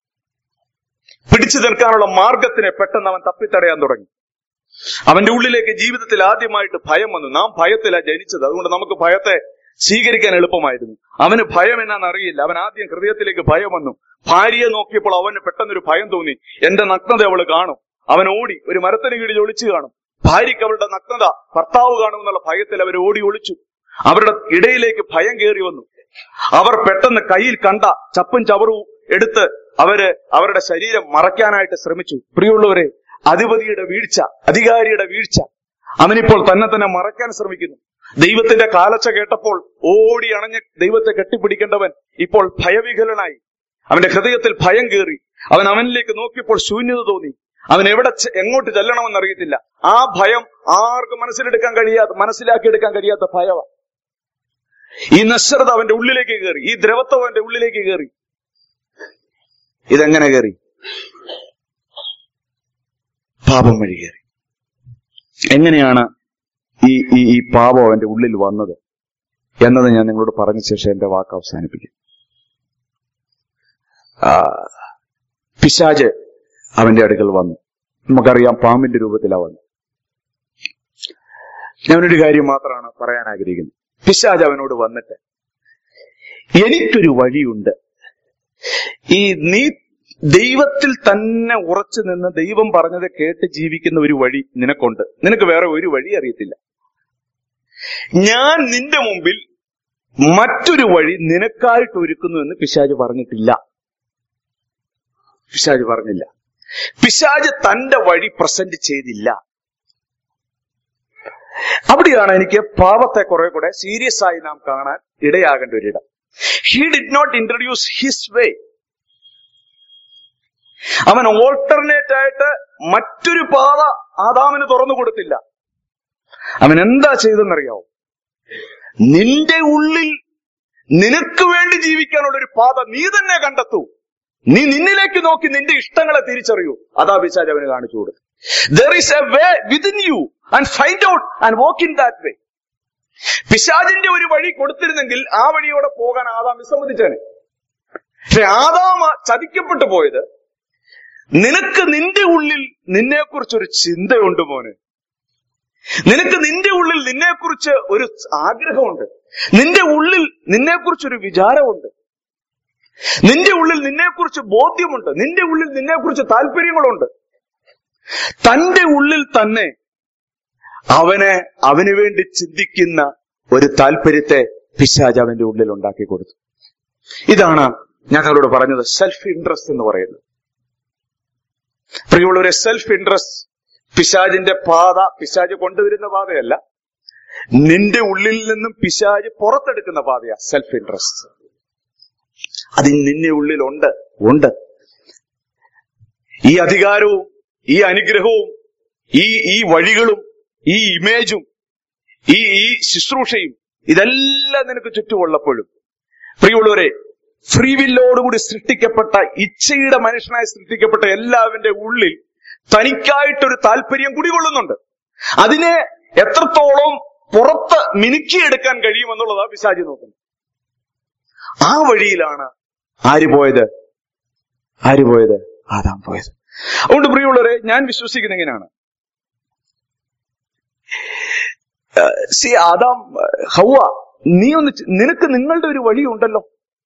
പിടിച്ചു നിൽക്കാനുള്ള മാർഗത്തിനെ പെട്ടെന്ന് അവൻ തപ്പിത്തടയാൻ തുടങ്ങി അവന്റെ ഉള്ളിലേക്ക് ജീവിതത്തിൽ ആദ്യമായിട്ട് ഭയം വന്നു നാം ഭയത്തിലാ ജനിച്ചത് അതുകൊണ്ട് നമുക്ക് ഭയത്തെ സ്വീകരിക്കാൻ എളുപ്പമായിരുന്നു അവന് ഭയം എന്നാന്ന് അറിയില്ല അവൻ ആദ്യം ഹൃദയത്തിലേക്ക് ഭയം വന്നു ഭാര്യയെ നോക്കിയപ്പോൾ അവന് പെട്ടെന്നൊരു ഭയം തോന്നി എന്റെ നഗ്നത അവള് കാണും അവൻ ഓടി ഒരു മരത്തിന് കീഴിൽ ഒളിച്ചു കാണും ഭാര്യയ്ക്ക് അവളുടെ നഗ്നത ഭർത്താവ് കാണുമെന്നുള്ള ഭയത്തിൽ അവർ ഓടി ഒളിച്ചു അവരുടെ ഇടയിലേക്ക് ഭയം കയറി വന്നു അവർ പെട്ടെന്ന് കയ്യിൽ കണ്ട ചപ്പും ചവറും എടുത്ത് അവര് അവരുടെ ശരീരം മറയ്ക്കാനായിട്ട് ശ്രമിച്ചു പ്രിയമുള്ളവരെ അധിപതിയുടെ വീഴ്ച അധികാരിയുടെ വീഴ്ച അവനിപ്പോൾ തന്നെ തന്നെ മറയ്ക്കാൻ ശ്രമിക്കുന്നു ദൈവത്തിന്റെ കാലച്ച കേട്ടപ്പോൾ ഓടി അണഞ്ഞ് ദൈവത്തെ കെട്ടിപ്പിടിക്കേണ്ടവൻ ഇപ്പോൾ ഭയവികലനായി അവന്റെ ഹൃദയത്തിൽ ഭയം കയറി അവൻ അവനിലേക്ക് നോക്കിയപ്പോൾ ശൂന്യത തോന്നി അവൻ എവിടെ ചെ- എങ്ങോട്ട് ചെല്ലണമെന്ന് അറിയത്തില്ല ആ ഭയം ആർക്കും മനസ്സിലെടുക്കാൻ കഴിയാത്ത മനസ്സിലാക്കിയെടുക്കാൻ കഴിയാത്ത ഭയവാ ഈ നശ്വരത അവന്റെ ഉള്ളിലേക്ക് കയറി ഈ ദ്രവത്വം അവന്റെ ഉള്ളിലേക്ക് കയറി ഇതെങ്ങനെ കയറി പാപം വഴി കയറി എങ്ങനെയാണ് ഈ ഈ ഈ പാപം അവന്റെ ഉള്ളിൽ വന്നത് എന്നത് ഞാൻ നിങ്ങളോട് പറഞ്ഞ ശേഷം എന്റെ വാക്ക് അവസാനിപ്പിക്കും ആ, പിശാജ് അവന്റെ അടുക്കൽ വന്നു നമുക്കറിയാം പാമ്പിന്റെ രൂപത്തിലാ വന്നു ഞാനൊരു കാര്യം മാത്രമാണ് പറയാൻ ആഗ്രഹിക്കുന്നത് പിശാജ് അവനോട് വന്നിട്ട് എനിക്കൊരു വഴിയുണ്ട് ഈ നീ ദൈവത്തിൽ തന്നെ ഉറച്ചു നിന്ന് ദൈവം പറഞ്ഞത് കേട്ട് ജീവിക്കുന്ന ഒരു വഴി നിനക്കുണ്ട് നിനക്ക് വേറെ ഒരു വഴി അറിയത്തില്ല ഞാൻ നിന്റെ മുമ്പിൽ മറ്റൊരു വഴി നിനക്കായിട്ട് ഒരുക്കുന്നു എന്ന് പിശാജ് പറഞ്ഞിട്ടില്ല പിശാജ് പറഞ്ഞില്ല പിശാജ് തന്റെ വഴി പ്രസന്റ് ചെയ്തില്ല അവിടെയാണ് എനിക്ക് പാപത്തെ കുറെ കൂടെ സീരിയസ് ആയി നാം കാണാൻ ഇടയാകേണ്ട ഒരിടം he did not introduce his way അവൻ ഓൾട്ടർനേറ്റ് ആയിട്ട് മറ്റൊരു പാത ആദാമിന് തുറന്നു കൊടുത്തില്ല അവൻ എന്താ ചെയ്തെന്നറിയാവോ നിന്റെ ഉള്ളിൽ നിനക്ക് വേണ്ടി ജീവിക്കാനുള്ള ഒരു പാത നീ തന്നെ കണ്ടെത്തൂ നീ നിന്നിലേക്ക് നോക്കി നിന്റെ ഇഷ്ടങ്ങളെ തിരിച്ചറിയൂ അതാ പിശാജ് അവന് കാണിച്ചു കൊടുത്തു there is a way within you and find out and walk in that way പിശാജിന്റെ ഒരു വഴി കൊടുത്തിരുന്നെങ്കിൽ ആ വഴിയോടെ പോകാൻ ആദാം വിസമ്മതിച്ചേനെ പക്ഷെ ആദാം ചതിക്കപ്പെട്ടു പോയത് നിനക്ക് നിന്റെ ഉള്ളിൽ നിന്നെക്കുറിച്ചൊരു ചിന്തയുണ്ട് മോന് നിനക്ക് നിന്റെ ഉള്ളിൽ നിന്നെക്കുറിച്ച് ഒരു ആഗ്രഹമുണ്ട് നിന്റെ ഉള്ളിൽ നിന്നെക്കുറിച്ചൊരു വിചാരമുണ്ട് നിന്റെ ഉള്ളിൽ നിന്നെക്കുറിച്ച് ബോധ്യമുണ്ട് നിന്റെ ഉള്ളിൽ നിന്നെക്കുറിച്ച് താല്പര്യങ്ങളുണ്ട് തന്റെ ഉള്ളിൽ തന്നെ അവനെ അവന് വേണ്ടി ചിന്തിക്കുന്ന ഒരു താല്പര്യത്തെ പിശാജ് അവന്റെ ഉള്ളിൽ ഉണ്ടാക്കി കൊടുത്തു ഇതാണ് ഞാൻ നിങ്ങളോട് പറഞ്ഞത് സെൽഫ് ഇൻട്രസ്റ്റ് എന്ന് പറയുന്നത് പ്രിയമുള്ളവരെ സെൽഫ് ഇൻട്രസ്റ്റ് പിശാജിന്റെ പാത പിശാജ് കൊണ്ടുവരുന്ന പാതയല്ല നിന്റെ ഉള്ളിൽ നിന്നും പിശാജ് പുറത്തെടുക്കുന്ന പാതയാ സെൽഫ് ഇൻട്രസ്റ്റ് അത് നിന്നെ ഉള്ളിലുണ്ട് ഉണ്ട് ഈ അധികാരവും ഈ അനുഗ്രഹവും ഈ ഈ വഴികളും ഈ ഇമേജും ഈ ഈ ശുശ്രൂഷയും ഇതെല്ലാം നിനക്ക് ചുറ്റുമുള്ളപ്പോഴും പ്രിയമുള്ളവരെ ഫ്രീവില്ലോടുകൂടി സൃഷ്ടിക്കപ്പെട്ട ഇച്ഛയുടെ മനുഷ്യനായി സൃഷ്ടിക്കപ്പെട്ട എല്ലാവരുടെ ഉള്ളിൽ തനിക്കായിട്ടൊരു താല്പര്യം കുടികൊള്ളുന്നുണ്ട് അതിനെ എത്രത്തോളം പുറത്ത് മിനുക്കിയെടുക്കാൻ കഴിയുമെന്നുള്ളതാ പിശാചി നോക്കുന്നത് ആ വഴിയിലാണ് ആര് പോയത് ആര് പോയത് ആദാം പോയത് അതുകൊണ്ട് പ്രിയമുള്ളവരെ ഞാൻ വിശ്വസിക്കുന്ന എങ്ങനെയാണ് സി ആദാം ഹൗവ നീ ഒന്ന് ചി- നിനക്ക് നിങ്ങളുടെ ഒരു വഴിയുണ്ടല്ലോ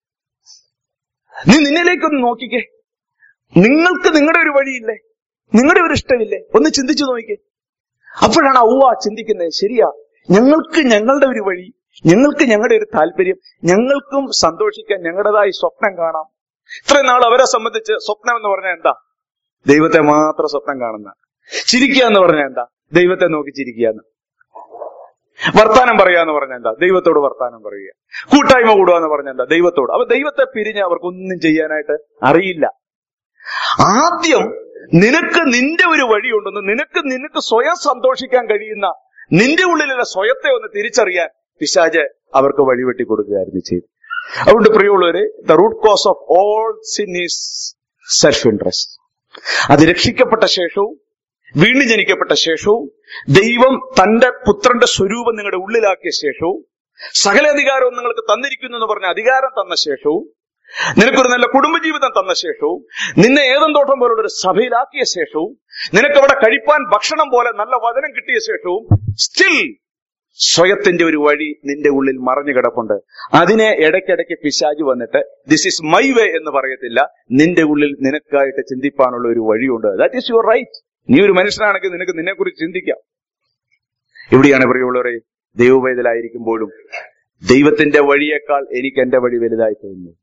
നീ നിന്നിലേക്കൊന്ന് നോക്കിക്കേ നിങ്ങൾക്ക് നിങ്ങളുടെ ഒരു വഴിയില്ലേ നിങ്ങളുടെ ഒരു ഇഷ്ടമില്ലേ ഒന്ന് ചിന്തിച്ചു നോക്കിക്കേ അപ്പോഴാണ് ഔവ ചിന്തിക്കുന്നത് ശരിയാ ഞങ്ങൾക്ക് ഞങ്ങളുടെ ഒരു വഴി ഞങ്ങൾക്ക് ഞങ്ങളുടെ ഒരു താല്പര്യം ഞങ്ങൾക്കും സന്തോഷിക്കാൻ ഞങ്ങളുടേതായി സ്വപ്നം കാണാം ഇത്രയും നാൾ അവരെ സംബന്ധിച്ച് സ്വപ്നം എന്ന് പറഞ്ഞാൽ എന്താ ദൈവത്തെ മാത്രം സ്വപ്നം കാണുന്ന ചിരിക്കുക എന്ന് പറഞ്ഞാൽ എന്താ ദൈവത്തെ നോക്കി ചിരിക്കുക എന്ന് വർത്താനം പറയുക എന്ന് പറഞ്ഞാൽ എന്താ ദൈവത്തോട് വർത്താനം പറയുക കൂട്ടായ്മ കൂടുക എന്ന് പറഞ്ഞാൽ എന്താ ദൈവത്തോട് അപ്പൊ ദൈവത്തെ പിരിഞ്ഞ് അവർക്കൊന്നും ചെയ്യാനായിട്ട് അറിയില്ല ആദ്യം നിനക്ക് നിന്റെ ഒരു വഴിയുണ്ടെന്ന് നിനക്ക് നിനക്ക് സ്വയം സന്തോഷിക്കാൻ കഴിയുന്ന നിന്റെ ഉള്ളിലുള്ള സ്വയത്തെ ഒന്ന് തിരിച്ചറിയാൻ പിശാജ് അവർക്ക് വഴിവെട്ടി കൊടുക്കുകയായിരുന്നു ചെയ്തു അതുകൊണ്ട് പ്രിയമുള്ളവര് the root cause of all sin is self interest അത് രക്ഷിക്കപ്പെട്ട ശേഷവും വീണ്ടും ജനിക്കപ്പെട്ട ശേഷവും ദൈവം തന്റെ പുത്രന്റെ സ്വരൂപം നിങ്ങളുടെ ഉള്ളിലാക്കിയ ശേഷവും സകല അധികാരവും നിങ്ങൾക്ക് തന്നിരിക്കുന്നു എന്ന് പറഞ്ഞ അധികാരം തന്ന ശേഷവും നിനക്കൊരു നല്ല കുടുംബജീവിതം തന്ന ശേഷവും നിന്നെ ഏതും തോട്ടം പോലുള്ള ഒരു സഭയിലാക്കിയ ശേഷവും നിനക്ക് അവിടെ കഴിപ്പാൻ ഭക്ഷണം പോലെ നല്ല വചനം കിട്ടിയ ശേഷവും സ്റ്റിൽ സ്വയത്തിന്റെ ഒരു വഴി നിന്റെ ഉള്ളിൽ മറഞ്ഞു കിടപ്പുണ്ട് അതിനെ ഇടയ്ക്കിടയ്ക്ക് പിശാജ് വന്നിട്ട് ദിസ് ഇസ് മൈ വേ എന്ന് പറയത്തില്ല നിന്റെ ഉള്ളിൽ നിനക്കായിട്ട് ചിന്തിപ്പാനുള്ള ഒരു വഴിയുണ്ട് ദാറ്റ് ഈസ് യുവർ റൈറ്റ് നീ ഒരു മനുഷ്യനാണെങ്കിൽ നിനക്ക് നിന്നെക്കുറിച്ച് ചിന്തിക്കാം ഇവിടെയാണ് പ്രിയമുള്ളവരെ ദൈവവേദലായിരിക്കുമ്പോഴും ദൈവത്തിന്റെ വഴിയേക്കാൾ എനിക്ക് എന്റെ വഴി വലുതായി തോന്നുന്നു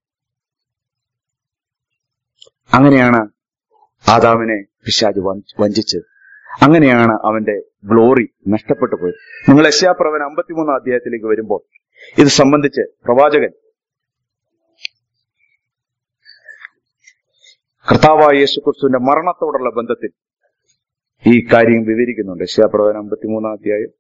അങ്ങനെയാണ് ആദാമിനെ പിശാജ് വഞ്ച- വഞ്ചിച്ചത് അങ്ങനെയാണ് അവന്റെ ഗ്ലോറി നഷ്ടപ്പെട്ടു പോയത് നിങ്ങൾ യശയാപ്രവൻ അമ്പത്തിമൂന്നാം അധ്യായത്തിലേക്ക് വരുമ്പോൾ ഇത് സംബന്ധിച്ച് പ്രവാചകൻ കർത്താവായ യേശുക്രിസ്തുവിന്റെ മരണത്തോടുള്ള ബന്ധത്തിൽ ഈ കാര്യം വിവരിക്കുന്നുണ്ട് യശയാപ്രവൻ അമ്പത്തിമൂന്നാം അധ്യായം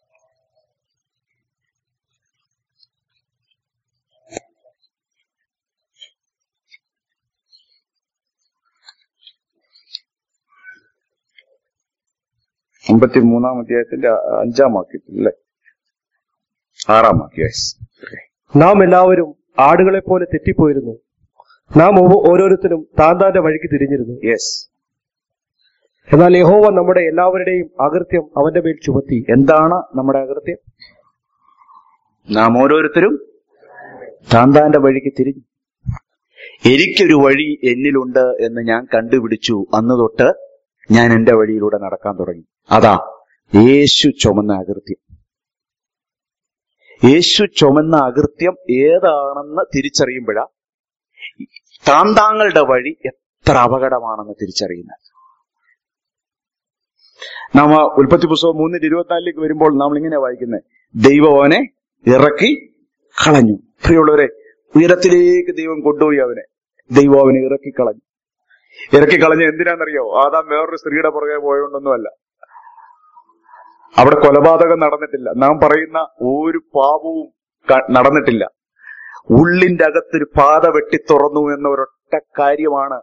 അമ്പത്തിമൂന്നാം അധ്യായത്തിന്റെ അഞ്ചാം വാക്യത്തിൽ അല്ലെ ആറാം വാക്യം yes. നാം എല്ലാവരും ആടുകളെ പോലെ തെറ്റിപ്പോയിരുന്നു നാം ഓ- ഓരോരുത്തരും താൻ താന്റെ വഴിക്ക് തിരിഞ്ഞിരുന്നു Yes. എന്നാൽ യഹോവ നമ്മുടെ എല്ലാവരുടെയും അകൃത്യം അവന്റെ മേൽ ചുമത്തി എന്താണ് നമ്മുടെ അകൃത്യം നാം ഓരോരുത്തരും താൻ താന്റെ വഴിക്ക് തിരിഞ്ഞു എനിക്കൊരു വഴി എന്നിലുണ്ട് എന്ന് ഞാൻ കണ്ടുപിടിച്ചു അന്ന് തൊട്ട് ഞാൻ എന്റെ വഴിയിലൂടെ നടക്കാൻ തുടങ്ങി അതാ യേശു ചുമന്ന അകൃത്യം യേശു ചുമന്ന അകൃത്യം ഏതാണെന്ന് തിരിച്ചറിയുമ്പോഴാ താൻ താങ്കളുടെ വഴി എത്ര അപകടമാണെന്ന് തിരിച്ചറിയുന്നത് നാം ആ ഉൽപ്പത്തി പുസ്തകം മൂന്നിന്റെ ഇരുപത്തിനാലിലേക്ക് വരുമ്പോൾ നാം ഇങ്ങനെ വായിക്കുന്നത് ദൈവം അവനെ ഇറക്കി കളഞ്ഞു പ്രിയമുള്ളവരെ ഉയരത്തിലേക്ക് ദൈവം കൊണ്ടുപോയി അവനെ ദൈവം അവനെ ഇറക്കിക്കളഞ്ഞു ഇറക്കിക്കളഞ്ഞ് എന്തിനാണെന്നറിയോ ആദാം വേറൊരു സ്ത്രീയുടെ പുറകെ പോയോണ്ടൊന്നുമല്ല അവിടെ കൊലപാതകം നടന്നിട്ടില്ല നാം പറയുന്ന ഒരു പാപവും ക- നടന്നിട്ടില്ല ഉള്ളിന്റെ അകത്തൊരു പാത വെട്ടി തുറന്നു എന്ന ഒരൊറ്റ കാര്യമാണ്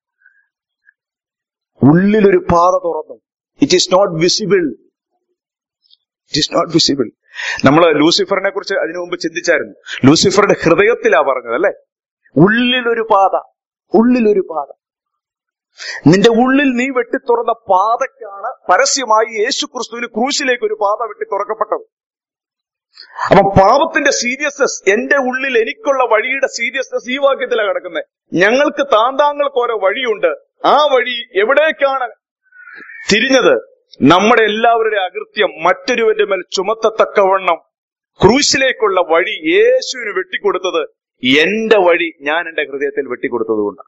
ഉള്ളിലൊരു പാത തുറന്നു it is not visible it is not visible നമ്മൾ ലൂസിഫറിനെ കുറിച്ച് അതിനു മുമ്പ് ചിന്തിച്ചായിരുന്നു ലൂസിഫറുടെ ഹൃദയത്തിലാ പറഞ്ഞത് അല്ലെ ഉള്ളിലൊരു പാത ഉള്ളിലൊരു പാത നിന്റെ ഉള്ളിൽ നീ വെട്ടി തുറന്ന പാതയ്ക്കാണ് പരസ്യമായി യേശു ക്രിസ്തുവിന് ക്രൂശിലേക്ക് ഒരു പാത വെട്ടി തുറക്കപ്പെട്ടത് അപ്പൊ പാപത്തിന്റെ സീരിയസ്നെസ് എന്റെ ഉള്ളിൽ എനിക്കുള്ള വഴിയുടെ സീരിയസ്നെസ് ഈ വാക്യത്തിലാണ് കിടക്കുന്നത് ഞങ്ങൾക്ക് താന്താങ്ങൾക്ക് ഓരോ വഴിയുണ്ട് ആ വഴി എവിടേക്കാണ് തിരിഞ്ഞത് നമ്മുടെ എല്ലാവരുടെ അകൃത്യം മറ്റൊരുവന്റെ മേൽ ചുമത്തത്തക്കവണ്ണം ക്രൂശിലേക്കുള്ള വഴി യേശുവിന് വെട്ടിക്കൊടുത്തത് എന്റെ വഴി ഞാൻ എന്റെ ഹൃദയത്തിൽ വെട്ടിക്കൊടുത്തത് കൊണ്ടാണ്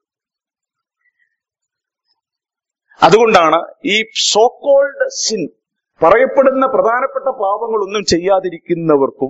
അതുകൊണ്ടാണ് ഈ സോക്കോൾഡ് സിൻ പറയപ്പെടുന്ന പ്രധാനപ്പെട്ട പാപങ്ങളൊന്നും ചെയ്യാതിരിക്കുന്നവർക്കും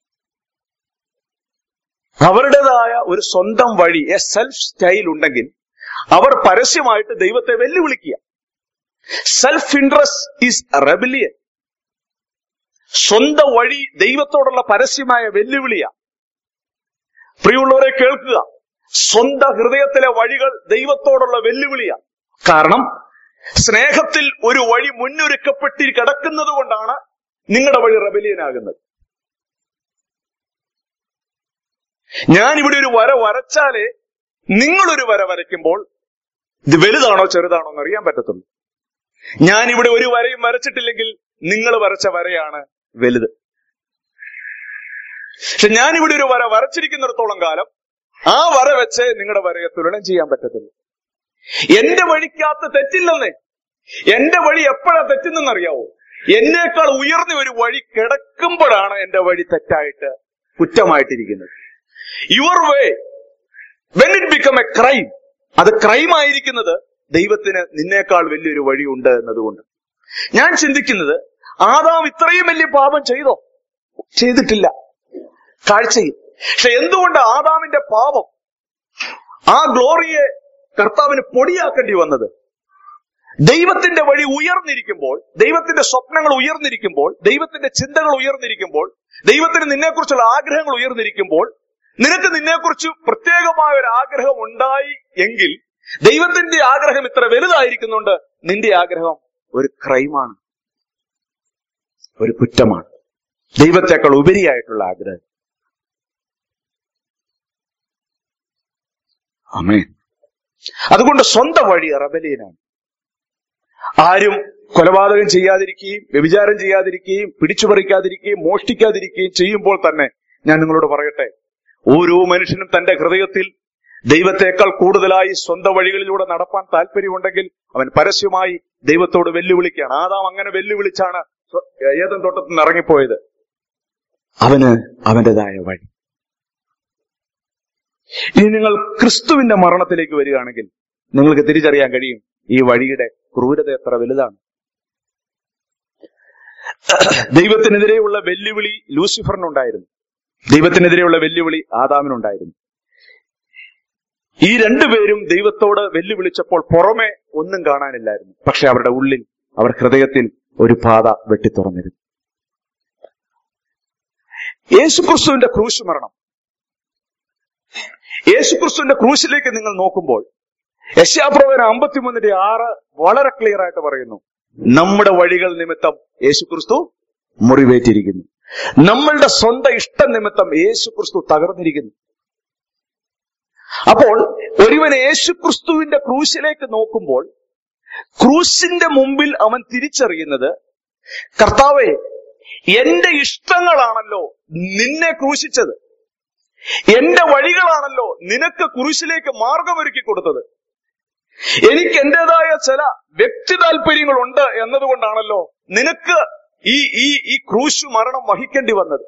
അവരുടേതായ ഒരു സ്വന്തം വഴി എ സെൽഫ് സ്റ്റൈൽ ഉണ്ടെങ്കിൽ അവർ പരസ്യമായിട്ട് ദൈവത്തെ വെല്ലുവിളിക്കുക സെൽഫ് ഇൻട്രസ്റ്റ് ഈസ് റെബിലിയൻ സ്വന്തം വഴി ദൈവത്തോടുള്ള പരസ്യമായ വെല്ലുവിളിയ പ്രിയമുള്ളവരെ കേൾക്കുക സ്വന്തം ഹൃദയത്തിലെ വഴികൾ ദൈവത്തോടുള്ള വെല്ലുവിളിയ കാരണം സ്നേഹത്തിൽ ഒരു വഴി മുന്നൊരുക്കപ്പെട്ടി കിടക്കുന്നത് കൊണ്ടാണ് നിങ്ങളുടെ വഴി റബലിയനാകുന്നത് ഞാൻ ഇവിടെ ഒരു വര വരച്ചാലേ നിങ്ങളൊരു വര വരയ്ക്കുമ്പോൾ ഇത് വലുതാണോ ചെറുതാണോ എന്ന് അറിയാൻ പറ്റത്തുള്ളൂ ഞാൻ ഇവിടെ ഒരു വരയും വരച്ചിട്ടില്ലെങ്കിൽ നിങ്ങൾ വരച്ച വരയാണ് വലുത് പക്ഷെ ഞാൻ ഇവിടെ ഒരു വര വരച്ചിരിക്കുന്നിടത്തോളം കാലം ആ വര വെച്ച് നിങ്ങളുടെ വരയെ തുലനം ചെയ്യാൻ പറ്റത്തുള്ളൂ എന്റെ വഴിക്കകത്ത് തെറ്റില്ലെന്നേ എന്റെ വഴി എപ്പോഴാ തെറ്റുന്നെന്നറിയാവോ എന്നേക്കാൾ ഉയർന്ന ഒരു വഴി കിടക്കുമ്പോഴാണ് എന്റെ വഴി തെറ്റായിട്ട് കുറ്റമായിട്ടിരിക്കുന്നത് your way when it become a crime അത് ക്രൈം ആയിരിക്കുന്നത് ദൈവത്തിന് നിന്നേക്കാൾ വലിയൊരു വഴിയുണ്ട് എന്നതുകൊണ്ട് ഞാൻ ചിന്തിക്കുന്നത് ആദാം ഇത്രയും വലിയ പാപം ചെയ്തോ ചെയ്തിട്ടില്ല കാഴ്ചയിൽ പക്ഷെ എന്തുകൊണ്ട് ആദാമിന്റെ പാപം ആ ഗ്ലോറിയെ കർത്താവിന് പൊടിയാക്കേണ്ടി വന്നത് ദൈവത്തിന്റെ വഴി ഉയർന്നിരിക്കുമ്പോൾ ദൈവത്തിന്റെ സ്വപ്നങ്ങൾ ഉയർന്നിരിക്കുമ്പോൾ ദൈവത്തിന്റെ ചിന്തകൾ ഉയർന്നിരിക്കുമ്പോൾ ദൈവത്തിന് നിന്നെക്കുറിച്ചുള്ള ആഗ്രഹങ്ങൾ ഉയർന്നിരിക്കുമ്പോൾ നിനക്ക് നിന്നെക്കുറിച്ച് പ്രത്യേകമായ ഒരു ആഗ്രഹം ഉണ്ടായി എങ്കിൽ ദൈവത്തിന്റെ ആഗ്രഹം ഇത്ര വലുതായിരിക്കുന്നുണ്ട് നിന്റെ ആഗ്രഹം ഒരു ക്രൈമാണ് ഒരു കുറ്റമാണ് ദൈവത്തെക്കാൾ ഉപരിയായിട്ടുള്ള ആഗ്രഹം അമേ അതുകൊണ്ട് സ്വന്തം വഴി റബലീനാണ് ആരും കൊലപാതകം ചെയ്യാതിരിക്കുകയും വ്യഭിചാരം ചെയ്യാതിരിക്കുകയും പിടിച്ചുപറിക്കാതിരിക്കുകയും മോഷ്ടിക്കാതിരിക്കുകയും ചെയ്യുമ്പോൾ തന്നെ ഞാൻ നിങ്ങളോട് പറയട്ടെ ഓരോ മനുഷ്യനും തന്റെ ഹൃദയത്തിൽ ദൈവത്തെക്കാൾ കൂടുതലായി സ്വന്തം വഴികളിലൂടെ നടപ്പാൻ താല്പര്യമുണ്ടെങ്കിൽ അവൻ പരസ്യമായി ദൈവത്തോട് വെല്ലുവിളിക്കുകയാണ് ആദാം അങ്ങനെ വെല്ലുവിളിച്ചാണ് സ്വ- ഏതൻ തോട്ടത്തിൽ നിന്ന് ഇറങ്ങിപ്പോയത് അവന് അവന്റേതായ വഴി ഇനി നിങ്ങൾ ക്രിസ്തുവിന്റെ മരണത്തിലേക്ക് വരികയാണെങ്കിൽ നിങ്ങൾക്ക് തിരിച്ചറിയാൻ കഴിയും ഈ വഴിയുടെ ക്രൂരത എത്ര വലുതാണ് ദൈവത്തിനെതിരെയുള്ള വെല്ലുവിളി ലൂസിഫറിനുണ്ടായിരുന്നു ദൈവത്തിനെതിരെയുള്ള വെല്ലുവിളി ആദാമിനുണ്ടായിരുന്നു ഈ രണ്ടുപേരും ദൈവത്തോട് വെല്ലുവിളിച്ചപ്പോൾ പുറമെ ഒന്നും കാണാനില്ലായിരുന്നു പക്ഷെ അവരുടെ ഉള്ളിൽ അവർ ഹൃദയത്തിൽ ഒരു പാത വെട്ടിത്തുറന്നിരുന്നു യേശുക്രിസ്തുവിന്റെ ക്രൂശ് മരണം യേശുക്രിസ്തുവിന്റെ ക്രൂശിലേക്ക് നിങ്ങൾ നോക്കുമ്പോൾ യശാപ്രവന അമ്പത്തിമൂന്നിന്റെ ആറ് വളരെ ക്ലിയർ ആയിട്ട് പറയുന്നു നമ്മുടെ വഴികൾ നിമിത്തം യേശുക്രിസ്തു മുറിവേറ്റിരിക്കുന്നു നമ്മളുടെ സ്വന്തം ഇഷ്ടം നിമിത്തം യേശുക്രിസ്തു തകർന്നിരിക്കുന്നു അപ്പോൾ ഒരുവൻ യേശുക്രിസ്തുവിന്റെ ക്രൂശിലേക്ക് നോക്കുമ്പോൾ ക്രൂശിന്റെ മുമ്പിൽ അവൻ തിരിച്ചറിയുന്നത് കർത്താവെ എന്റെ ഇഷ്ടങ്ങളാണല്ലോ നിന്നെ ക്രൂശിച്ചത് എന്റെ വഴികളാണല്ലോ നിനക്ക് കുരിശിലേക്ക് മാർഗമൊരുക്കി കൊടുത്തത് എനിക്ക് എന്റേതായ ചില വ്യക്തി താല്പര്യങ്ങളുണ്ട് എന്നതുകൊണ്ടാണല്ലോ നിനക്ക് ഈ ഈ ഈ ക്രൂശു മരണം വഹിക്കേണ്ടി വന്നത്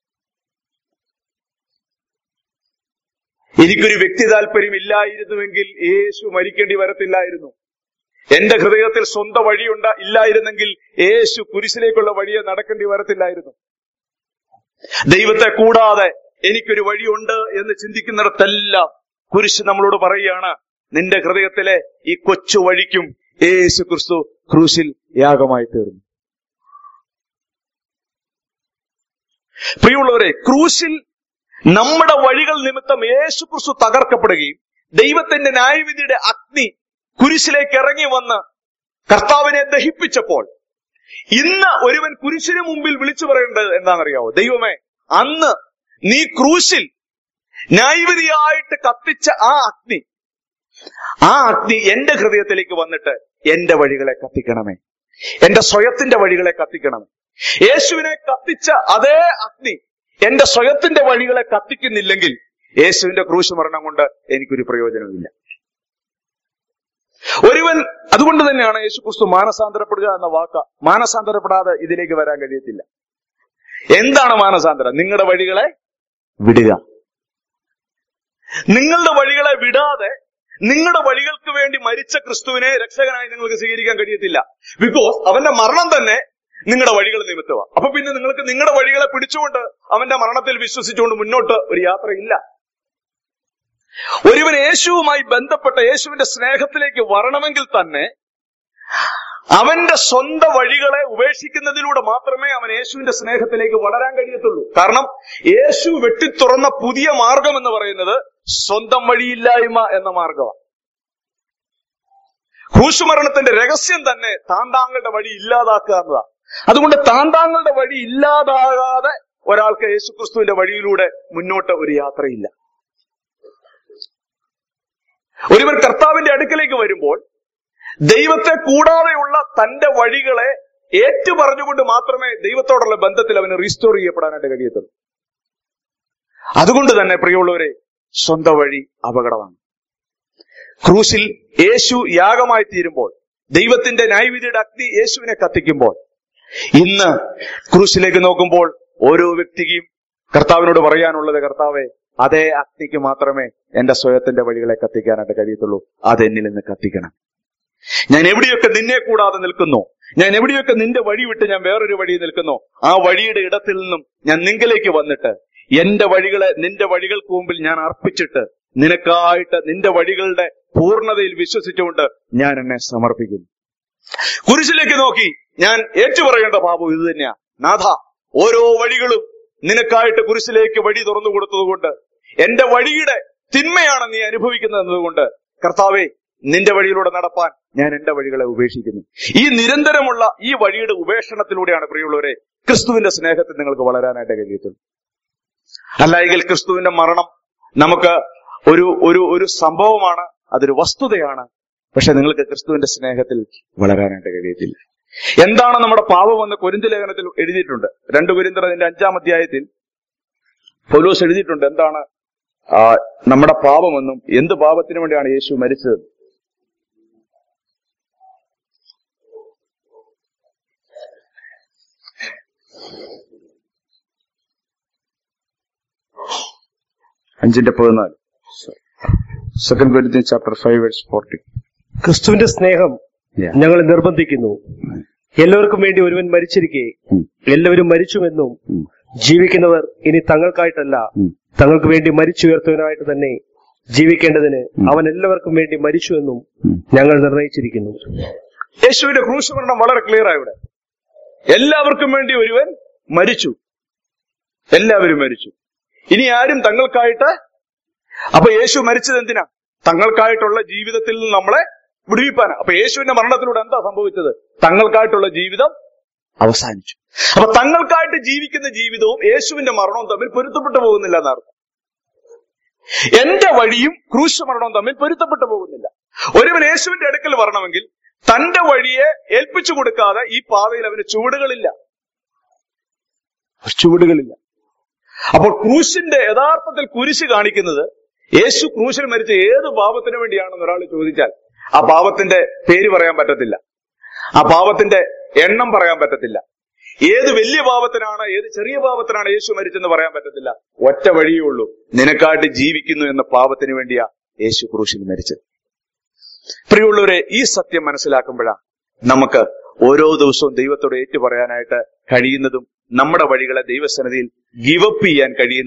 എനിക്കൊരു വ്യക്തി താല്പര്യം ഇല്ലായിരുന്നുവെങ്കിൽ യേശു മരിക്കേണ്ടി വരത്തില്ലായിരുന്നു എന്റെ ഹൃദയത്തിൽ സ്വന്തം വഴിയുണ്ട ഇല്ലായിരുന്നെങ്കിൽ യേശു കുരിശിലേക്കുള്ള വഴിയെ നടക്കേണ്ടി വരത്തില്ലായിരുന്നു ദൈവത്തെ കൂടാതെ എനിക്കൊരു വഴിയുണ്ട് എന്ന് ചിന്തിക്കുന്നിടത്തെല്ലാം കുരിശ് നമ്മളോട് പറയുകയാണ് നിന്റെ ഹൃദയത്തിലെ ഈ കൊച്ചു വഴിക്കും യേശു ക്രിസ്തു ക്രൂശിൽ യാഗമായി തീർന്നു പ്രിയമുള്ളവരെ ക്രൂശിൽ നമ്മുടെ വഴികൾ നിമിത്തം യേശു ക്രിസ്തു തകർക്കപ്പെടുകയും ദൈവത്തിന്റെ ന്യായവിധിയുടെ അഗ്നി കുരിശിലേക്ക് ഇറങ്ങി വന്ന് കർത്താവിനെ ദഹിപ്പിച്ചപ്പോൾ ഇന്ന് ഒരുവൻ കുരിശിന് മുമ്പിൽ വിളിച്ചു പറയേണ്ടത് എന്താണെന്നറിയാവോ ദൈവമേ അന്ന് നീ ക്രൂശിൽ ന്യായവിധിയായിട്ട് കത്തിച്ച ആ അഗ്നി ആ അഗ്നി എന്റെ ഹൃദയത്തിലേക്ക് വന്നിട്ട് എന്റെ വഴികളെ കത്തിക്കണമേ എന്റെ സ്വയത്തിന്റെ വഴികളെ കത്തിക്കണമേ യേശുവിനെ കത്തിച്ച അതേ അഗ്നി എന്റെ സ്വയത്തിന്റെ വഴികളെ കത്തിക്കുന്നില്ലെങ്കിൽ യേശുവിന്റെ ക്രൂശ് മരണം കൊണ്ട് എനിക്കൊരു പ്രയോജനമില്ല ഒരുവൻ അതുകൊണ്ട് തന്നെയാണ് യേശു ക്രിസ്തു മാനസാന്തരപ്പെടുക എന്ന വാക്ക് മാനസാന്തരപ്പെടാതെ ഇതിലേക്ക് വരാൻ കഴിയത്തില്ല എന്താണ് മാനസാന്തരം നിങ്ങളുടെ വഴികളെ വിടുക നിങ്ങളുടെ വഴികളെ വിടാതെ നിങ്ങളുടെ വഴികൾക്ക് വേണ്ടി മരിച്ച ക്രിസ്തുവിനെ രക്ഷകനായി നിങ്ങൾക്ക് സ്വീകരിക്കാൻ കഴിയത്തില്ല ബിക്കോസ് അവന്റെ മരണം തന്നെ നിങ്ങളുടെ വഴികൾ നിമിത്തമാണ് അപ്പൊ പിന്നെ നിങ്ങൾക്ക് നിങ്ങളുടെ വഴികളെ പിടിച്ചുകൊണ്ട് അവന്റെ മരണത്തിൽ വിശ്വസിച്ചുകൊണ്ട് മുന്നോട്ട് ഒരു യാത്രയില്ല ഒരുവൻ യേശുവുമായി ബന്ധപ്പെട്ട യേശുവിന്റെ സ്നേഹത്തിലേക്ക് വരണമെങ്കിൽ തന്നെ അവന്റെ സ്വന്തം വഴികളെ ഉപേക്ഷിക്കുന്നതിലൂടെ മാത്രമേ അവൻ യേശുവിന്റെ സ്നേഹത്തിലേക്ക് വളരാൻ കഴിയത്തുള്ളൂ കാരണം യേശു വെട്ടിത്തുറന്ന പുതിയ മാർഗം എന്ന് പറയുന്നത് സ്വന്തം വഴിയില്ലായ്മ എന്ന മാർഗമാണ് ക്രൂശുമരണത്തിന്റെ രഹസ്യം തന്നെ താന്താങ്ങളുടെ വഴി ഇല്ലാതാക്കുക എന്നതാണ് അതുകൊണ്ട് താന്താങ്ങളുടെ വഴി ഇല്ലാതാകാതെ ഒരാൾക്ക് യേശുക്രിസ്തുവിന്റെ വഴിയിലൂടെ മുന്നോട്ട് ഒരു യാത്രയില്ല ഒരുവൻ കർത്താവിന്റെ അടുക്കലേക്ക് വരുമ്പോൾ ദൈവത്തെ കൂടാതെയുള്ള തന്റെ വഴികളെ ഏറ്റു പറഞ്ഞുകൊണ്ട് മാത്രമേ ദൈവത്തോടുള്ള ബന്ധത്തിൽ അവന് റീസ്റ്റോർ ചെയ്യപ്പെടാനായിട്ട് കഴിയത്തുള്ളൂ അതുകൊണ്ട് തന്നെ പ്രിയമുള്ളവരെ സ്വന്തം വഴി അപകടമാണ് ക്രൂശിൽ യേശു യാഗമായി തീരുമ്പോൾ ദൈവത്തിന്റെ ന്യായവിധിയുടെ അഗ്നി യേശുവിനെ കത്തിക്കുമ്പോൾ ഇന്ന് ക്രൂശിലേക്ക് നോക്കുമ്പോൾ ഓരോ വ്യക്തിക്കും കർത്താവിനോട് പറയാനുള്ളത് കർത്താവെ അതേ അഗ്നിക്ക് മാത്രമേ എന്റെ സ്വയത്തിന്റെ വഴികളെ കത്തിക്കാനായിട്ട് കഴിയത്തുള്ളൂ അതെന്നിൽ നിന്ന് കത്തിക്കണം ഞാൻ എവിടെയൊക്കെ നിന്നെ കൂടാതെ നിൽക്കുന്നു ഞാൻ എവിടെയൊക്കെ നിന്റെ വഴി വിട്ട് ഞാൻ വേറൊരു വഴി നിൽക്കുന്നു ആ വഴിയുടെ ഇടത്തിൽ നിന്നും ഞാൻ നിങ്കലേക്ക് വന്നിട്ട് എന്റെ വഴികളെ നിന്റെ വഴികൾക്ക് മുമ്പിൽ ഞാൻ അർപ്പിച്ചിട്ട് നിനക്കായിട്ട് നിന്റെ വഴികളുടെ പൂർണ്ണതയിൽ വിശ്വസിച്ചുകൊണ്ട് ഞാൻ എന്നെ സമർപ്പിക്കുന്നു കുരിശിലേക്ക് നോക്കി ഞാൻ ഏറ്റുപറയേണ്ട പാപം ഇത് തന്നെയാ നാഥ ഓരോ വഴികളും നിനക്കായിട്ട് കുരിശിലേക്ക് വഴി തുറന്നു കൊടുത്തതുകൊണ്ട് എന്റെ വഴിയുടെ തിന്മയാണ് നീ അനുഭവിക്കുന്നത് എന്നതുകൊണ്ട് കർത്താവെ നിന്റെ വഴിയിലൂടെ നടപ്പാൻ ഞാൻ എന്റെ വഴികളെ ഉപേക്ഷിക്കുന്നു ഈ നിരന്തരമുള്ള ഈ വഴിയുടെ ഉപേക്ഷണത്തിലൂടെയാണ് പ്രിയമുള്ളവരെ ക്രിസ്തുവിന്റെ സ്നേഹത്തിൽ നിങ്ങൾക്ക് വളരാനായിട്ട് കഴിയത്തുള്ളൂ അല്ല എങ്കിൽ ക്രിസ്തുവിന്റെ മരണം നമുക്ക് ഒരു ഒരു ഒരു സംഭവമാണ് അതൊരു വസ്തുതയാണ് പക്ഷെ നിങ്ങൾക്ക് ക്രിസ്തുവിന്റെ സ്നേഹത്തിൽ വളരാനായിട്ട് കഴിയത്തില്ല എന്താണ് നമ്മുടെ പാപമെന്ന് കൊരിന്ത ലേഖനത്തിൽ എഴുതിയിട്ടുണ്ട് രണ്ട് കൊരിന്തർ അതിന്റെ അഞ്ചാം അധ്യായത്തിൽ പൗലോസ് എഴുതിയിട്ടുണ്ട് എന്താണ് ആ, നമ്മുടെ പാപമെന്നും എന്ത് പാപത്തിനു വേണ്ടിയാണ് യേശു മരിച്ചത് അഞ്ചിന്റെ പതിനാല് second Corinthian chapter five verse forty ക്രിസ്തുവിന്റെ സ്നേഹം ഞങ്ങളെ നിർബന്ധിക്കുന്നു എല്ലാവർക്കും വേണ്ടി ഒരുവൻ മരിച്ചിരിക്കെ എല്ലാവരും മരിച്ചുവെന്നും ജീവിക്കുന്നവർ ഇനി തങ്ങൾക്കായിട്ടല്ല തങ്ങൾക്ക് വേണ്ടി മരിച്ചുയർത്തുവാനായിട്ട് തന്നെ ജീവിക്കേണ്ടതിന് അവൻ എല്ലാവർക്കും വേണ്ടി മരിച്ചുവെന്നും ഞങ്ങൾ നിർണയിച്ചിരിക്കുന്നു യേശുവിന്റെ ക്രൂശ് മരണം വളരെ ക്ലിയർ ഇവിടെ എല്ലാവർക്കും വേണ്ടി ഒരുവൻ മരിച്ചു എല്ലാവരും മരിച്ചു ഇനി ആരും തങ്ങൾക്കായിട്ട് അപ്പൊ യേശു മരിച്ചത് എന്തിനാ തങ്ങൾക്കായിട്ടുള്ള ജീവിതത്തിൽ നിന്ന് നമ്മളെ വിടുവിപ്പാനാ അപ്പൊ യേശുവിന്റെ മരണത്തിലൂടെ എന്താ സംഭവിച്ചത് തങ്ങൾക്കായിട്ടുള്ള ജീവിതം അവസാനിച്ചു അപ്പൊ തങ്ങൾക്കായിട്ട് ജീവിക്കുന്ന ജീവിതവും യേശുവിന്റെ മരണവും തമ്മിൽ പൊരുത്തപ്പെട്ടു പോകുന്നില്ല എന്നർത്ഥം എന്റെ വഴിയും ക്രൂശ് മരണവും തമ്മിൽ പൊരുത്തപ്പെട്ടു പോകുന്നില്ല ഒരുവൻ യേശുവിന്റെ അടുക്കൽ വരണമെങ്കിൽ തന്റെ വഴിയെ ഏൽപ്പിച്ചു കൊടുക്കാതെ ഈ പാതയിൽ അവന് ചുവടുകളില്ല ചുവടുകളില്ല അപ്പോൾ ക്രൂശിന്റെ യഥാർത്ഥത്തിൽ കുരിശ് കാണിക്കുന്നത് യേശു ക്രൂശിൽ മരിച്ച ഏത് പാപത്തിന് വേണ്ടിയാണെന്ന് ഒരാൾ ചോദിച്ചാൽ ആ പാപത്തിന്റെ പേര് പറയാൻ പറ്റത്തില്ല ആ പാപത്തിന്റെ എണ്ണം പറയാൻ പറ്റത്തില്ല ഏത് വലിയ പാപത്തിനാണ് ഏത് ചെറിയ പാപത്തിനാണ് യേശു മരിച്ചെന്ന് പറയാൻ പറ്റത്തില്ല ഒറ്റ വഴിയേ ഉള്ളൂ നിനക്കായിട്ട് ജീവിക്കുന്നു എന്ന പാപത്തിന് വേണ്ടിയാ യേശു ക്രൂശിൽ മരിച്ചത് പ്രിയമുള്ളവരെ ഈ സത്യം മനസ്സിലാക്കുമ്പോഴാ നമുക്ക് ഓരോ ദിവസവും ദൈവത്തോട് ഏറ്റു പറയാനായിട്ട് കഴിയുന്നതും നമ്മുടെ വഴികളെ ദൈവസന്നിധിയിൽ ഗിവപ്പ് ചെയ്യാൻ കഴിയുന്നതും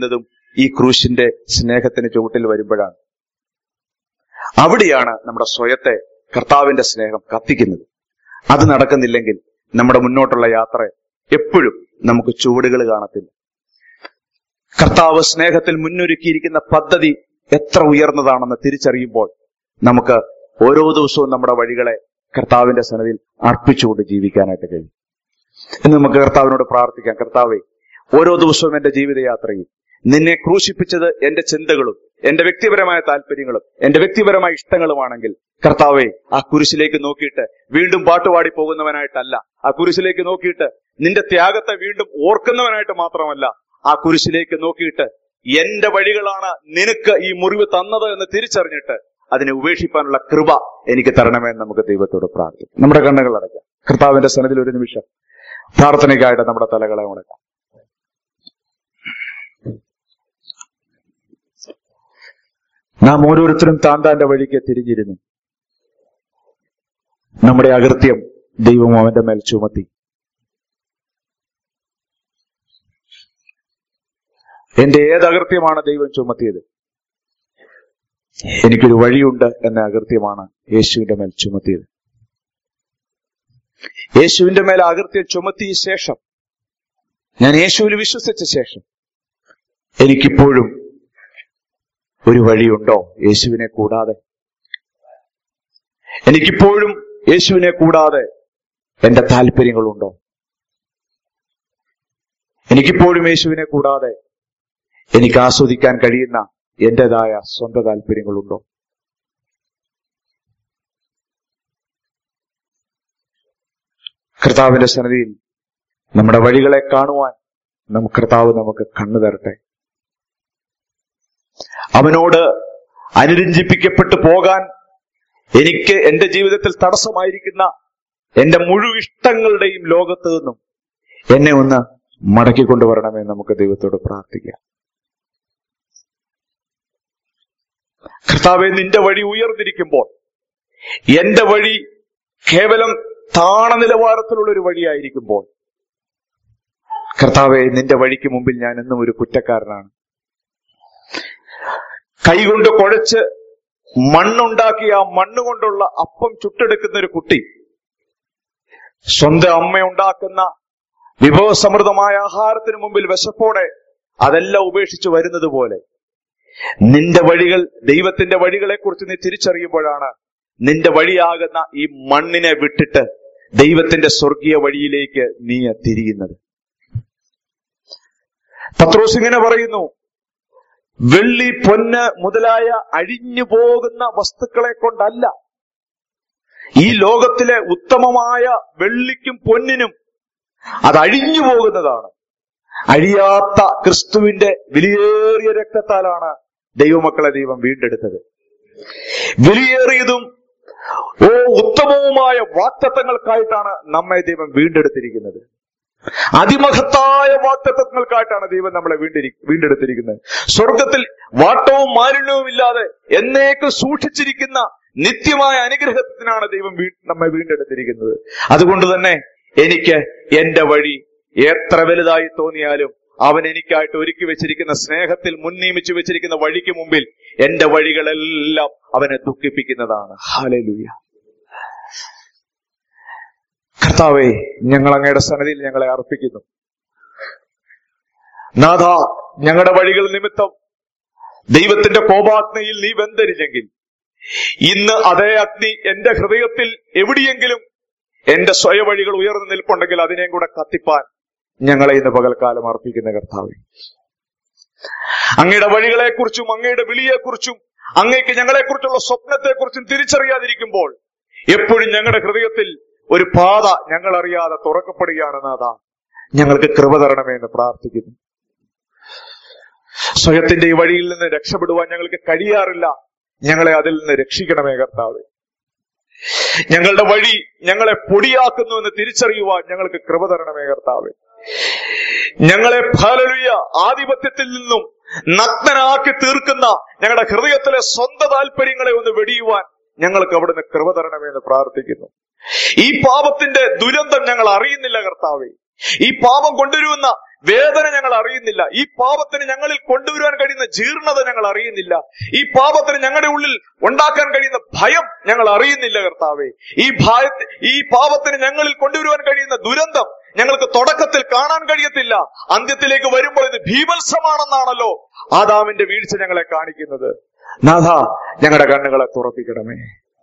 ഈ ക്രൂശിന്റെ സ്നേഹത്തിന് ചുവട്ടിൽ വരുമ്പോഴാണ് അവിടെയാണ് നമ്മുടെ സ്വയത്തെ കർത്താവിന്റെ സ്നേഹം കത്തിക്കുന്നത് അത് നടക്കുന്നില്ലെങ്കിൽ നമ്മുടെ മുന്നോട്ടുള്ള യാത്ര എപ്പോഴും നമുക്ക് ചുവടുകൾ കാണത്തില്ല കർത്താവ് സ്നേഹത്തിൽ മുന്നൊരുക്കിയിരിക്കുന്ന പദ്ധതി എത്ര ഉയർന്നതാണെന്ന് തിരിച്ചറിയുമ്പോൾ നമുക്ക് ഓരോ ദിവസവും നമ്മുടെ വഴികളെ കർത്താവിന്റെ സന്നദ്ധിയിൽ അർപ്പിച്ചുകൊണ്ട് ജീവിക്കാനായിട്ട് കഴിയും എന്ന് നമുക്ക് കർത്താവിനോട് പ്രാർത്ഥിക്കാം കർത്താവെ ഓരോ ദിവസവും എന്റെ ജീവിതയാത്രയിൽ നിന്നെ ക്രൂശിപ്പിച്ചത് എന്റെ ചിന്തകളും എന്റെ വ്യക്തിപരമായ താല്പര്യങ്ങളും എന്റെ വ്യക്തിപരമായ ഇഷ്ടങ്ങളുമാണെങ്കിൽ കർത്താവെ ആ കുരിശിലേക്ക് നോക്കിയിട്ട് വീണ്ടും പാട്ടുപാടി പോകുന്നവനായിട്ടല്ല ആ കുരിശിലേക്ക് നോക്കിയിട്ട് നിന്റെ ത്യാഗത്തെ വീണ്ടും ഓർക്കുന്നവനായിട്ട് മാത്രമല്ല ആ കുരിശിലേക്ക് നോക്കിയിട്ട് എന്റെ വഴികളാണ് നിനക്ക് ഈ മുറിവ് തന്നത് എന്ന് തിരിച്ചറിഞ്ഞിട്ട് അതിനെ ഉപേക്ഷിക്കാനുള്ള കൃപ എനിക്ക് തരണമെന്ന് നമുക്ക് ദൈവത്തോട് പ്രാർത്ഥിക്കാം നമ്മുടെ കണ്ണുകൾ അടയ്ക്കാം കർത്താവിന്റെ സന്നദ്ധിൽ ഒരു നിമിഷം പ്രാർത്ഥനയ്ക്കായിട്ട് നമ്മുടെ തലകളെ ഉണക്കാം നാം ഓരോരുത്തരും താൻ താന്റെ വഴിക്ക് തിരിഞ്ഞിരുന്നു നമ്മുടെ അകൃത്യം ദൈവം അവന്റെ മേൽ ചുമത്തി എന്റെ ഏത് അകൃത്യമാണ് ദൈവം ചുമത്തിയത് എനിക്കൊരു വഴിയുണ്ട് എന്ന അകൃത്യമാണ് യേശുവിന്റെ മേൽ ചുമത്തിയത് യേശുവിന്റെ മേൽ അകൃത്യം ചുമത്തിയ ശേഷം ഞാൻ യേശുവിൽ വിശ്വസിച്ച ശേഷം എനിക്കിപ്പോഴും ഒരു വഴിയുണ്ടോ യേശുവിനെ കൂടാതെ എനിക്കിപ്പോഴും യേശുവിനെ കൂടാതെ എന്റെ താല്പര്യങ്ങളുണ്ടോ എനിക്കിപ്പോഴും യേശുവിനെ കൂടാതെ എനിക്ക് ആസ്വദിക്കാൻ കഴിയുന്ന എന്റേതായ സ്വന്തം താല്പര്യങ്ങളുണ്ടോ കർത്താവിന്റെ സന്നദ്ധിയിൽ നമ്മുടെ വഴികളെ കാണുവാൻ നമുക്ക് കർത്താവ് നമുക്ക് കണ്ണു തരട്ടെ അവനോട് അനുരഞ്ജിപ്പിക്കപ്പെട്ടു പോകാൻ എനിക്ക് എന്റെ ജീവിതത്തിൽ തടസ്സമായിരിക്കുന്ന എന്റെ മുഴുവൻ ഇഷ്ടങ്ങളുടെയും ലോകത്ത് നിന്നും എന്നെ ഒന്ന് മടക്കിക്കൊണ്ടുവരണമേ നമുക്ക് ദൈവത്തോട് പ്രാർത്ഥിക്കാം കർത്താവെ നിന്റെ വഴി ഉയർന്നിരിക്കുമ്പോൾ എന്റെ വഴി കേവലം താണ നിലവാരത്തിലുള്ള ഒരു വഴിയായിരിക്കുമ്പോൾ കർത്താവെ നിന്റെ വഴിക്ക് മുമ്പിൽ ഞാൻ എന്നും ഒരു കുറ്റക്കാരനാണ് കൈകൊണ്ട് കുഴച്ച് മണ്ണുണ്ടാക്കി ആ മണ്ണ് കൊണ്ടുള്ള അപ്പം ചുട്ടെടുക്കുന്ന ഒരു കുട്ടി സ്വന്തം അമ്മ ഉണ്ടാക്കുന്ന വിഭവസമൃദ്ധമായ ആഹാരത്തിന് മുമ്പിൽ വിശപ്പോടെ അതെല്ലാം ഉപേക്ഷിച്ച് വരുന്നത് പോലെ നിന്റെ വഴികൾ ദൈവത്തിന്റെ വഴികളെ കുറിച്ച് നീ തിരിച്ചറിയുമ്പോഴാണ് നിന്റെ വഴിയാകുന്ന ഈ മണ്ണിനെ വിട്ടിട്ട് ദൈവത്തിന്റെ സ്വർഗീയ വഴിയിലേക്ക് നീ തിരിയുന്നത് പത്രോസ് ഇങ്ങനെ പറയുന്നു വെള്ളി പൊന്ന് മുതലായ അഴിഞ്ഞു പോകുന്ന വസ്തുക്കളെ കൊണ്ടല്ല ഈ ലോകത്തിലെ ഉത്തമമായ വെള്ളിക്കും പൊന്നിനും അത് അഴിഞ്ഞു പോകുന്നതാണ് അഴിയാത്ത ക്രിസ്തുവിന്റെ വിലയേറിയ രക്തത്താലാണ് ദൈവമക്കളെ ദൈവം വീണ്ടെടുത്തത് വിലയേറിയതും ഓ ഉത്തമവുമായ വാക്തത്വങ്ങൾക്കായിട്ടാണ് നമ്മെ ദൈവം വീണ്ടെടുത്തിരിക്കുന്നത് അതിമഹത്തായ വാക്തത്വങ്ങൾക്കായിട്ടാണ് ദൈവം നമ്മളെ വീണ്ടിരി വീണ്ടെടുത്തിരിക്കുന്നത് സ്വർഗത്തിൽ വാട്ടവും മാലിന്യവും ഇല്ലാതെ എന്നേക്കും സൂക്ഷിച്ചിരിക്കുന്ന നിത്യമായ അനുഗ്രഹത്തിനാണ് ദൈവം വീ നമ്മെ വീണ്ടെടുത്തിരിക്കുന്നത് അതുകൊണ്ട് തന്നെ എനിക്ക് എന്റെ വഴി എത്ര വലുതായി തോന്നിയാലും അവൻ എനിക്കായിട്ട് ഒരുക്കി വെച്ചിരിക്കുന്ന സ്നേഹത്തിൽ മുൻനിയമിച്ചു വെച്ചിരിക്കുന്ന വഴിക്ക് മുമ്പിൽ എന്റെ വഴികളെല്ലാം അവനെ ദുഃഖിപ്പിക്കുന്നതാണ് ഹാലലൂയ കർത്താവെ ഞങ്ങൾ അങ്ങയുടെ സന്നദ്ധിയിൽ ഞങ്ങളെ അർപ്പിക്കുന്നു നാഥ ഞങ്ങളുടെ വഴികൾ നിമിത്തം ദൈവത്തിന്റെ കോപാഗ്നിയിൽ നീ വെന്തരിഞ്ഞെങ്കിൽ ഇന്ന് അതേ അഗ്നി എന്റെ ഹൃദയത്തിൽ എവിടെയെങ്കിലും എന്റെ സ്വയവഴികൾ ഉയർന്നു നിൽപ്പുണ്ടെങ്കിൽ അതിനെയും കൂടെ കത്തിപ്പാൻ ഞങ്ങളെ ഇന്ന് പകൽക്കാലം അർപ്പിക്കുന്ന കർത്താവെ അങ്ങയുടെ വഴികളെക്കുറിച്ചും അങ്ങയുടെ വിളിയെക്കുറിച്ചും അങ്ങേക്ക് ഞങ്ങളെക്കുറിച്ചുള്ള സ്വപ്നത്തെക്കുറിച്ചും തിരിച്ചറിയാതിരിക്കുമ്പോൾ എപ്പോഴും ഞങ്ങളുടെ ഹൃദയത്തിൽ ഒരു പാത ഞങ്ങൾ അറിയാതെ തുറക്കപ്പെടുകയാണ് നാഥ ഞങ്ങൾക്ക് കൃപ തരണമേ എന്ന് പ്രാർത്ഥിക്കുന്നു സ്വയത്തിന്റെ ഈ വഴിയിൽ നിന്ന് രക്ഷപ്പെടുവാൻ ഞങ്ങൾക്ക് കഴിയാറില്ല ഞങ്ങളെ അതിൽ നിന്ന് രക്ഷിക്കണമേ കർത്താവെ ഞങ്ങളുടെ വഴി ഞങ്ങളെ പൊടിയാക്കുന്നു എന്ന് തിരിച്ചറിയുവാൻ ഞങ്ങൾക്ക് കൃപ തരണമേ കർത്താവെ ഞങ്ങളെ ഫലലുയ ആധിപത്യത്തിൽ നിന്നും നഗ്നനാക്കി തീർക്കുന്ന ഞങ്ങളുടെ ഹൃദയത്തിലെ സ്വന്തം താല്പര്യങ്ങളെ ഒന്ന് വെടിയുവാൻ ഞങ്ങൾക്ക് അവിടുന്ന് കൃപ തരണമെന്ന് പ്രാർത്ഥിക്കുന്നു ഈ പാപത്തിന്റെ ദുരന്തം ഞങ്ങൾ അറിയുന്നില്ല കർത്താവെ ഈ പാപം കൊണ്ടുവരുന്ന വേദന ഞങ്ങൾ അറിയുന്നില്ല ഈ പാപത്തിന് ഞങ്ങളിൽ കൊണ്ടുവരുവാൻ കഴിയുന്ന ജീർണത ഞങ്ങൾ അറിയുന്നില്ല ഈ പാപത്തിന് ഞങ്ങളുടെ ഉള്ളിൽ ഉണ്ടാക്കാൻ കഴിയുന്ന ഭയം ഞങ്ങൾ അറിയുന്നില്ല കർത്താവെ ഈ ഭയത്തി ഈ പാപത്തിന് ഞങ്ങളിൽ കൊണ്ടുവരുവാൻ കഴിയുന്ന ദുരന്തം ഞങ്ങൾക്ക് തുടക്കത്തിൽ കാണാൻ കഴിയത്തില്ല അന്ത്യത്തിലേക്ക് വരുമ്പോൾ ഇത് ഭീമത്സമാണെന്നാണല്ലോ ആദാമിന്റെ വീഴ്ച ഞങ്ങളെ കാണിക്കുന്നത് നാഥ ഞങ്ങളുടെ കണ്ണുകളെ തുറപ്പിക്കണമേ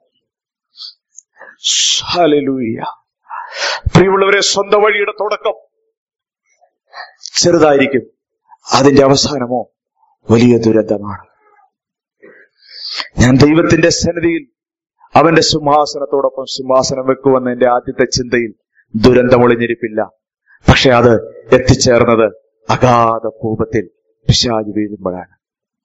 ഹല്ലേലൂയ പ്രിയമുള്ളവരെ സ്വന്തം വഴിയുടെ തുടക്കം ചെറുതായിരിക്കും അതിന്റെ അവസാനമോ വലിയ ദുരന്തമാണ് ഞാൻ ദൈവത്തിന്റെ സന്നിധിയിൽ അവന്റെ സിംഹാസനത്തോടൊപ്പം സിംഹാസനം വെക്കുമെന്ന എന്റെ ആദ്യത്തെ ചിന്തയിൽ ദുരന്തം ഒളിഞ്ഞിരിപ്പില്ല പക്ഷെ അത് എത്തിച്ചേർന്നത് അഗാധ കൂപത്തിൽ പിശാജ് വീഴുമ്പോഴാണ്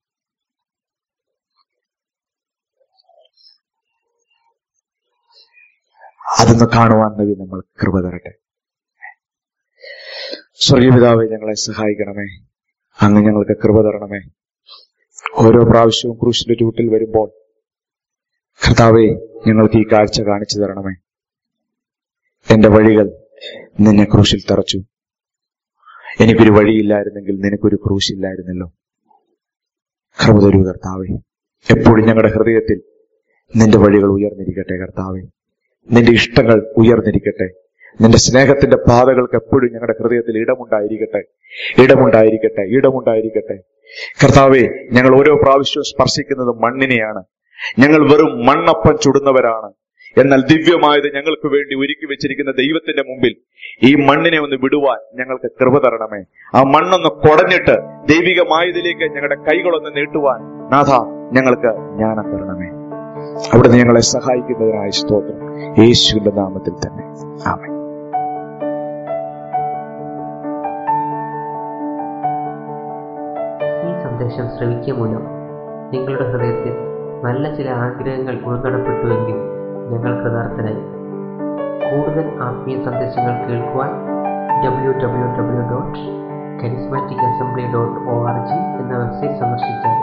അതൊന്ന് കാണുവാൻ നബി നമ്മൾ കൃപ തരട്ടെ സ്വർഗീയപിതാവെ ഞങ്ങളെ സഹായിക്കണമേ അങ്ങ് ഞങ്ങൾക്ക് കൃപ തരണമേ ഓരോ പ്രാവശ്യവും ക്രൂശിന്റെ ചൂട്ടിൽ വരുമ്പോൾ കർത്താവെ ഞങ്ങൾക്ക് ഈ കാഴ്ച കാണിച്ചു തരണമേ എന്റെ വഴികൾ നിന്നെ ക്രൂശിൽ തറച്ചു എനിക്കൊരു വഴിയില്ലായിരുന്നെങ്കിൽ നിനക്കൊരു ക്രൂശില്ലായിരുന്നല്ലോ കൃപ തരൂ കർത്താവെ എപ്പോഴും ഞങ്ങളുടെ ഹൃദയത്തിൽ നിന്റെ വഴികൾ ഉയർന്നിരിക്കട്ടെ കർത്താവെ നിന്റെ ഇഷ്ടങ്ങൾ ഉയർന്നിരിക്കട്ടെ നിന്റെ സ്നേഹത്തിന്റെ പാതകൾക്ക് എപ്പോഴും ഞങ്ങളുടെ ഹൃദയത്തിൽ ഇടമുണ്ടായിരിക്കട്ടെ ഇടമുണ്ടായിരിക്കട്ടെ ഇടമുണ്ടായിരിക്കട്ടെ കർത്താവെ ഞങ്ങൾ ഓരോ പ്രാവശ്യവും സ്പർശിക്കുന്നത് മണ്ണിനെയാണ് ഞങ്ങൾ വെറും മണ്ണപ്പം ചുടുന്നവരാണ് എന്നാൽ ദിവ്യമായത് ഞങ്ങൾക്ക് വേണ്ടി ഒരുക്കി വെച്ചിരിക്കുന്ന ദൈവത്തിന്റെ മുമ്പിൽ ഈ മണ്ണിനെ ഒന്ന് വിടുവാൻ ഞങ്ങൾക്ക് കൃപ തരണമേ ആ മണ്ണൊന്ന് കുടഞ്ഞിട്ട് ദൈവികമായതിലേക്ക് ഞങ്ങളുടെ കൈകളൊന്ന് നീട്ടുവാൻ നാഥ ഞങ്ങൾക്ക് ജ്ഞാനം തരണമേ അവിടുന്ന് ഞങ്ങളെ സഹായിക്കുന്നതിനായ സ്തോത്രം യേശുവിന്റെ നാമത്തിൽ തന്നെ ആമേ ഈ സന്ദേശം ശ്രവിക്കുക മൂലം നിങ്ങളുടെ ഹൃദയത്തിൽ നല്ല ചില ആഗ്രഹങ്ങൾ ഉൾനടപ്പെട്ടുവെങ്കിൽ ഞങ്ങൾ കൃതാർത്ഥരായി കൂടുതൽ ആത്മീയ സന്ദേശങ്ങൾ കേൾക്കുവാൻ W W W dot charismatic assembly dot O R G എന്ന വെബ്സൈറ്റ് സന്ദർശിച്ചാൽ